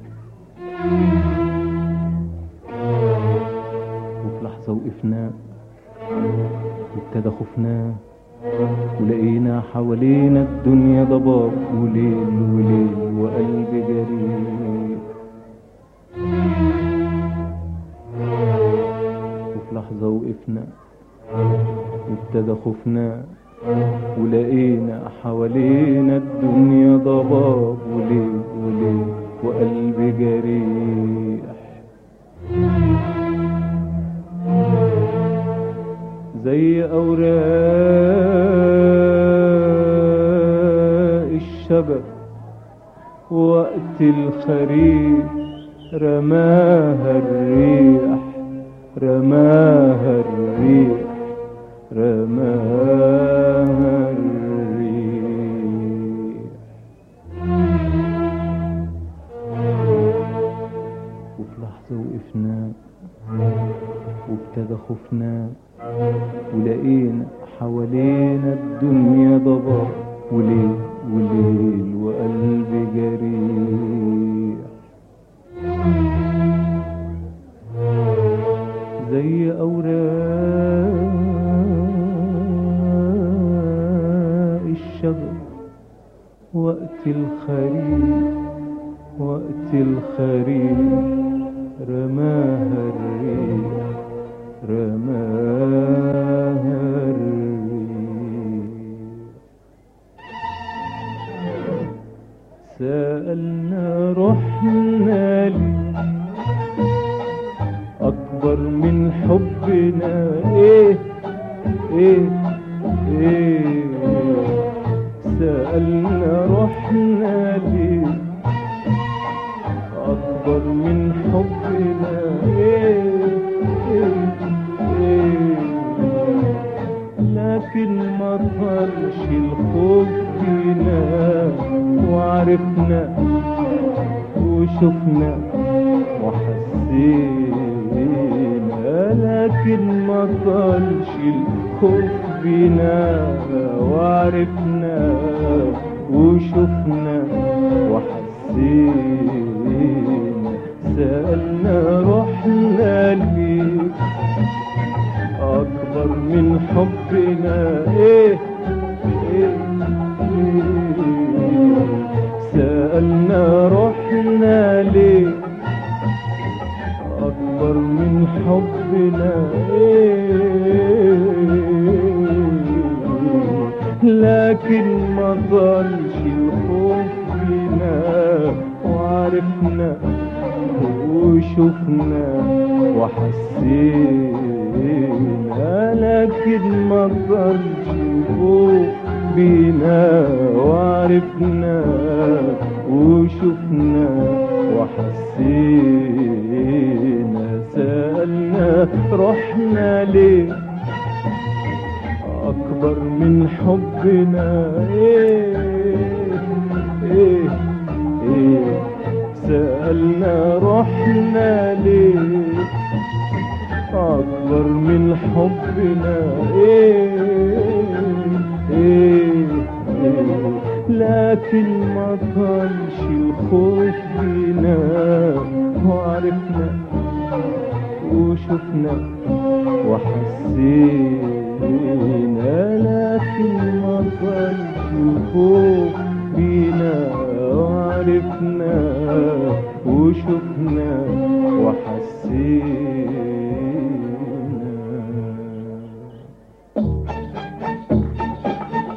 وفي لحظة وقفنا وابتدى خوفنا ولقينا حوالينا الدنيا ضباب وليل وليل وقلبي جريح وفي لحظة وقفنا وابتدى خوفنا ولقينا حوالينا الدنيا ضباب وليل وليل وقلبي جريح زي أوراق الشجر وقت الخريف رماها الريح رماها الريح رماها الريح وفي لحظة وقفنا وابتدى خوفنا ولقينا حوالينا الدنيا ضباب وليل وليل وقلبي جريح زي أوراق الشجر وقت الخريف وقت الخريف رماها الريح رماها الريح سألنا رحنا لي أكبر من حبنا إيه إيه إيه سألنا رحنا ليه أكبر من حبنا إيه إيه إيه لكن ما طالش الخوف فينا وعرفنا وشفنا وحسينا لكن ما طالش الخوف بينا وعرفنا وشفنا وحسينا سألنا رحنا ليك أكبر من حبنا إيه إيه إيه سألنا رحنا ليه أكبر من حبنا إيه لكن ما ضلش الخوف فينا وعرفنا وشفنا وحسينا لكن ما ضلش الخوف بينا وعرفنا وشفنا وحسينا سألنا رحنا ليه أكبر من حبنا إيه إيه إيه سألنا رحنا ليه أكبر من حبنا إيه إيه إيه لكن ما طالش الخوف بينا وعرفنا وشفنا وحسينا لكن ما طالش الخوف بينا وعرفنا وشفنا وحسينا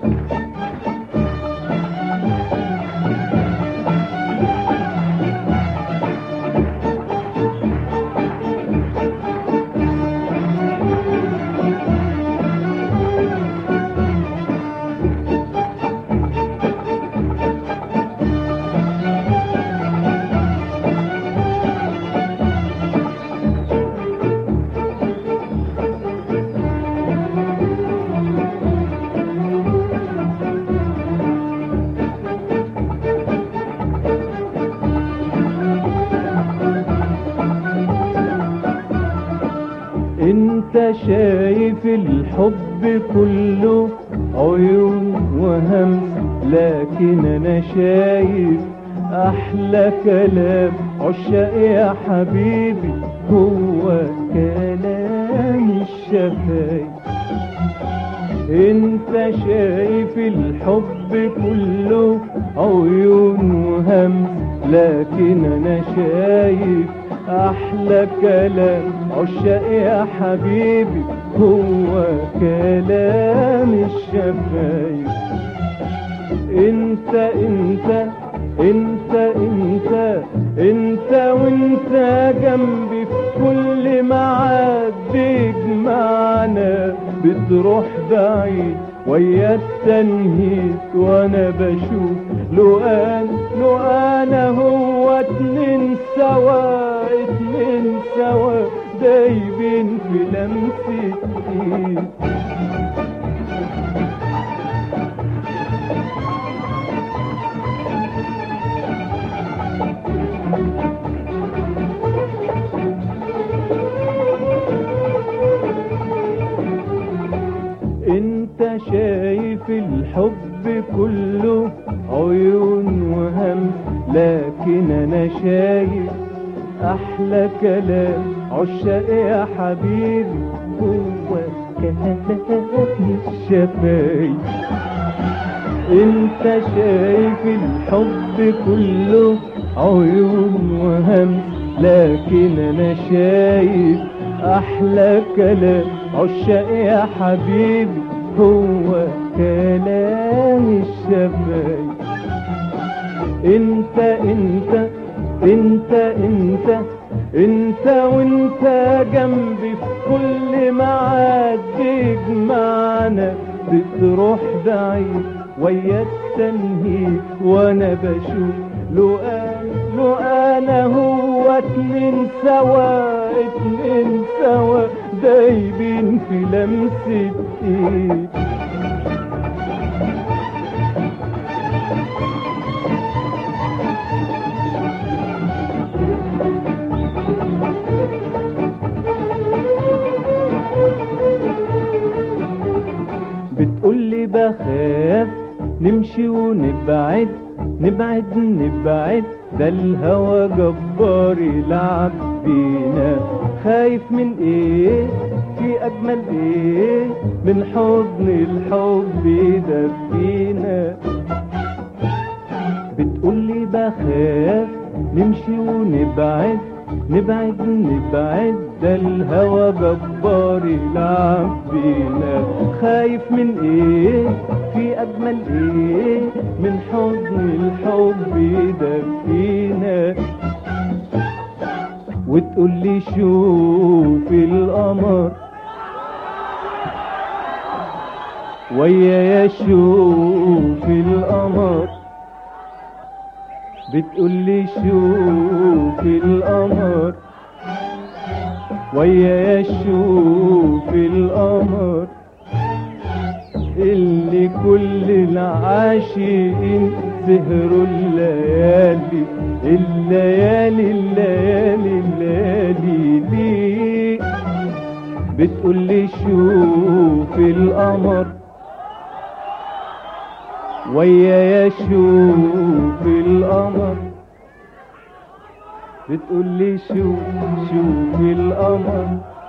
الحب كله عيون وهمس لكن انا شايف احلى كلام عشاق يا حبيبي هو كلام الشفايف انت شايف الحب كله عيون وهم لكن انا شايف احلى كلام عشاق يا حبيبي هو كلام الشفايف انت انت انت انت انت وانت جنبي في كل ميعاد بيجمعنا بتروح بعيد ويا التنهيد وانا بشوف لو انا لو انا هو اتنين سوا اتنين سوا دايبين في لمسة ايد انت شايف الحب كله عيون وهم لكن انا شايف احلى كلام عشاق يا حبيبي هو كلام الشفايف انت شايف الحب كله عيون وهم لكن انا شايف احلى كلام عشاق يا حبيبي هو كلام الشفايف انت انت انت انت انت وانت جنبي في كل ميعاد بيجمعنا بتروح بعيد ويا التنهيد وانا بشوف لو انا لو انا هو اتنين سوا اتنين سوا دايبين في لمسة ايد بتقولي بخاف نمشي ونبعد نبعد نبعد ده الهوى جبار يلعب بينا خايف من ايه في اجمل ايه من حضن الحب يدفينا بتقولي بخاف نمشي ونبعد نبعد نبعد ده الهوى جبار يلعب بينا خايف من ايه في اجمل ايه من حضن الحب يدفينا وتقولي شوف القمر ويا شوف القمر بتقولي شوف القمر ويا شوف القمر اللي كل العاشقين سهروا الليالي الليالي الليالي الليالي ليه بتقولي شوف القمر ويا شوف القمر بتقولي شوف شوف القمر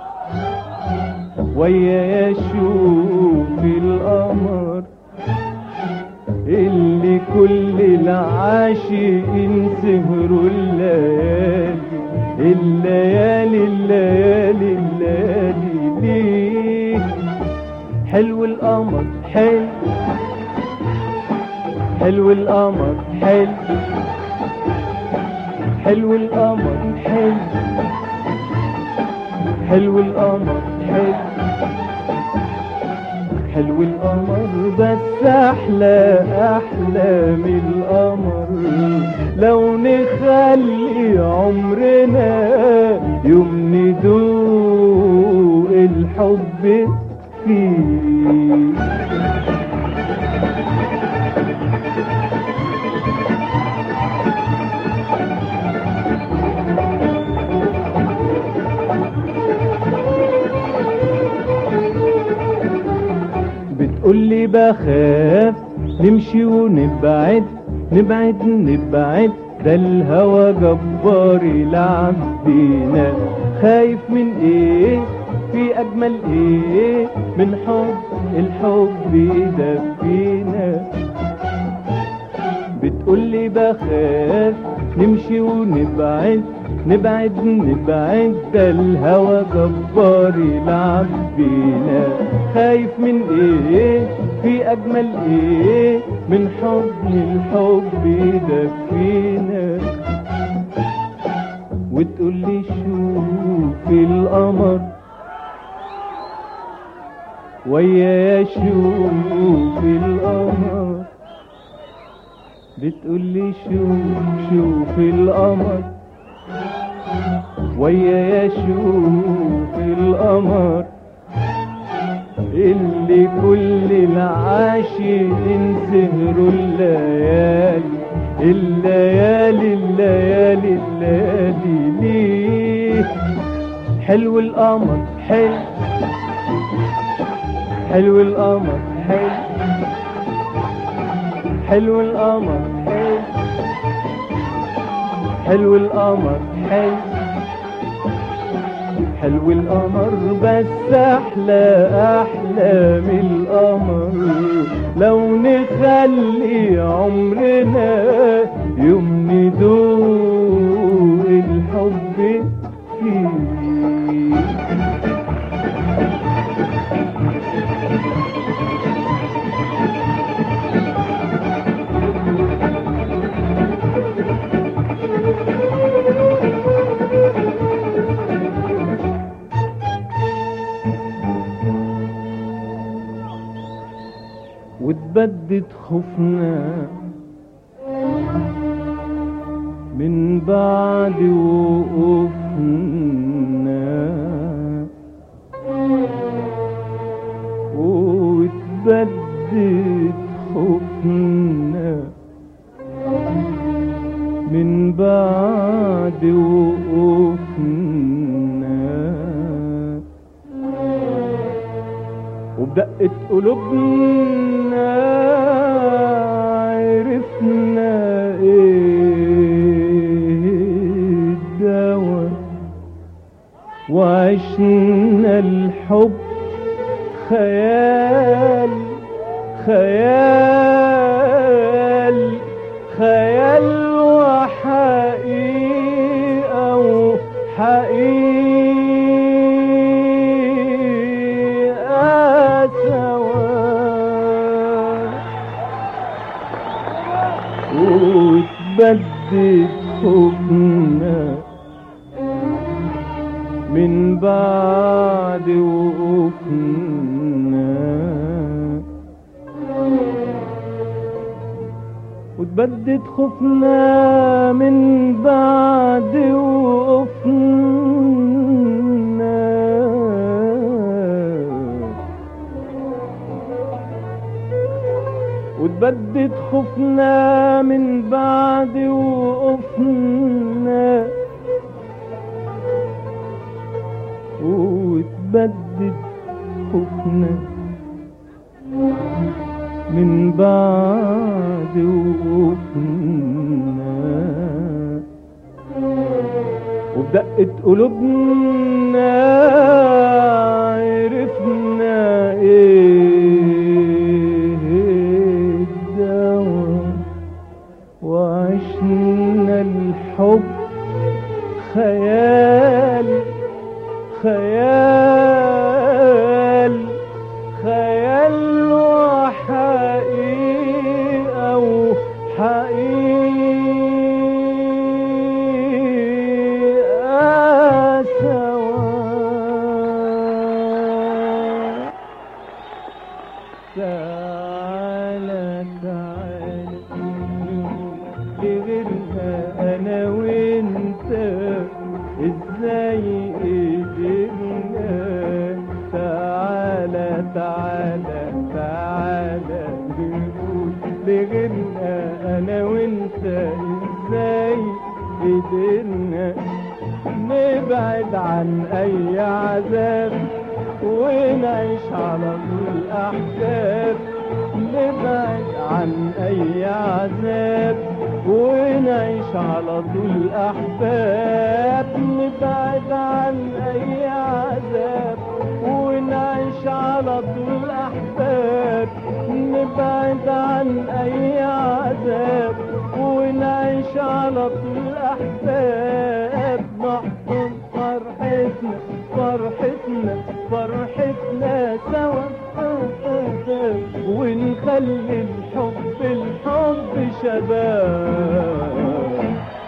ويا شوف القمر اللي كل العاشقين سهروا الليالي الليالي الليالي الليالي ليه حلو القمر حلو حلو القمر حلو حلو القمر حلو حلو القمر حلو حلو القمر بس احلى احلى من القمر لو نخلي عمرنا يوم ندوق الحب فيه بخاف نمشي ونبعد نبعد نبعد ده الهوى جبار يلعب بينا خايف من ايه في اجمل ايه من حب الحب يدفينا بتقولي بخاف نمشي ونبعد نبعد نبعد ده الهوى جبار يلعب بينا خايف من ايه في اجمل ايه من حضن الحب يدفينا وتقولي شوف القمر ويا شوف القمر بتقولي شوف شوف القمر ويا شوف القمر اللي كل العاشقين سهروا الليالي الليالي الليالي الليالي ليه حلو القمر حلو حلو القمر حلو حلو القمر حلو حلو القمر حلو حلو القمر بس احلى احلى من القمر لو نخلي عمرنا يوم ندوق الحب فيه وتبدد خوفنا من بعد وقوفنا وتبدد خوفنا من بعد وقوفنا وبدقة قلوبنا عرفنا ايه الدواء وعشنا الحب خيال خيال خيال وحقيقة وحقيقة سوا وتبدد خوفنا من بعد وقوفنا وتبدد خوفنا من بعد وقوفنا وتبدد خوفنا من بعد وقوفنا وتبدد خوفنا من بعد وقوفنا وبدقة قلوبنا عرفنا ايه الدواء وعشنا الحب خيال خيال خيال وحقيقة وحقيقة سوا تعالى تعالى لغيرها انا وانت ازاي قدرنا تعالى تعالى تعالى نقول لغيرنا انا وانت ازاي قدرنا نبعد عن اي عذاب ونعيش على طول احباب نبعد عن أي عذاب ونعيش على طول أحباب نبعد عن أي عذاب ونعيش على طول أحباب نبعد عن أي عذاب ونعيش على طول أحباب نحضن فرحتنا فرحتنا فرحتنا سوا ونخلي الحب الحب شباب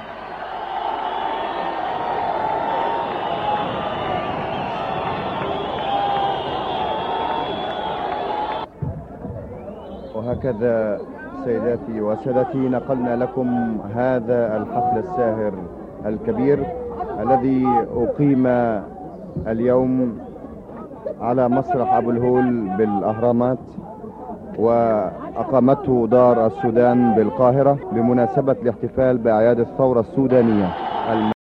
وهكذا سيداتي وسادتي نقلنا لكم هذا الحفل الساهر الكبير الذي أقيم اليوم على مسرح أبو الهول بالأهرامات وأقامته دار السودان بالقاهرة بمناسبة الاحتفال بأعياد الثورة السودانية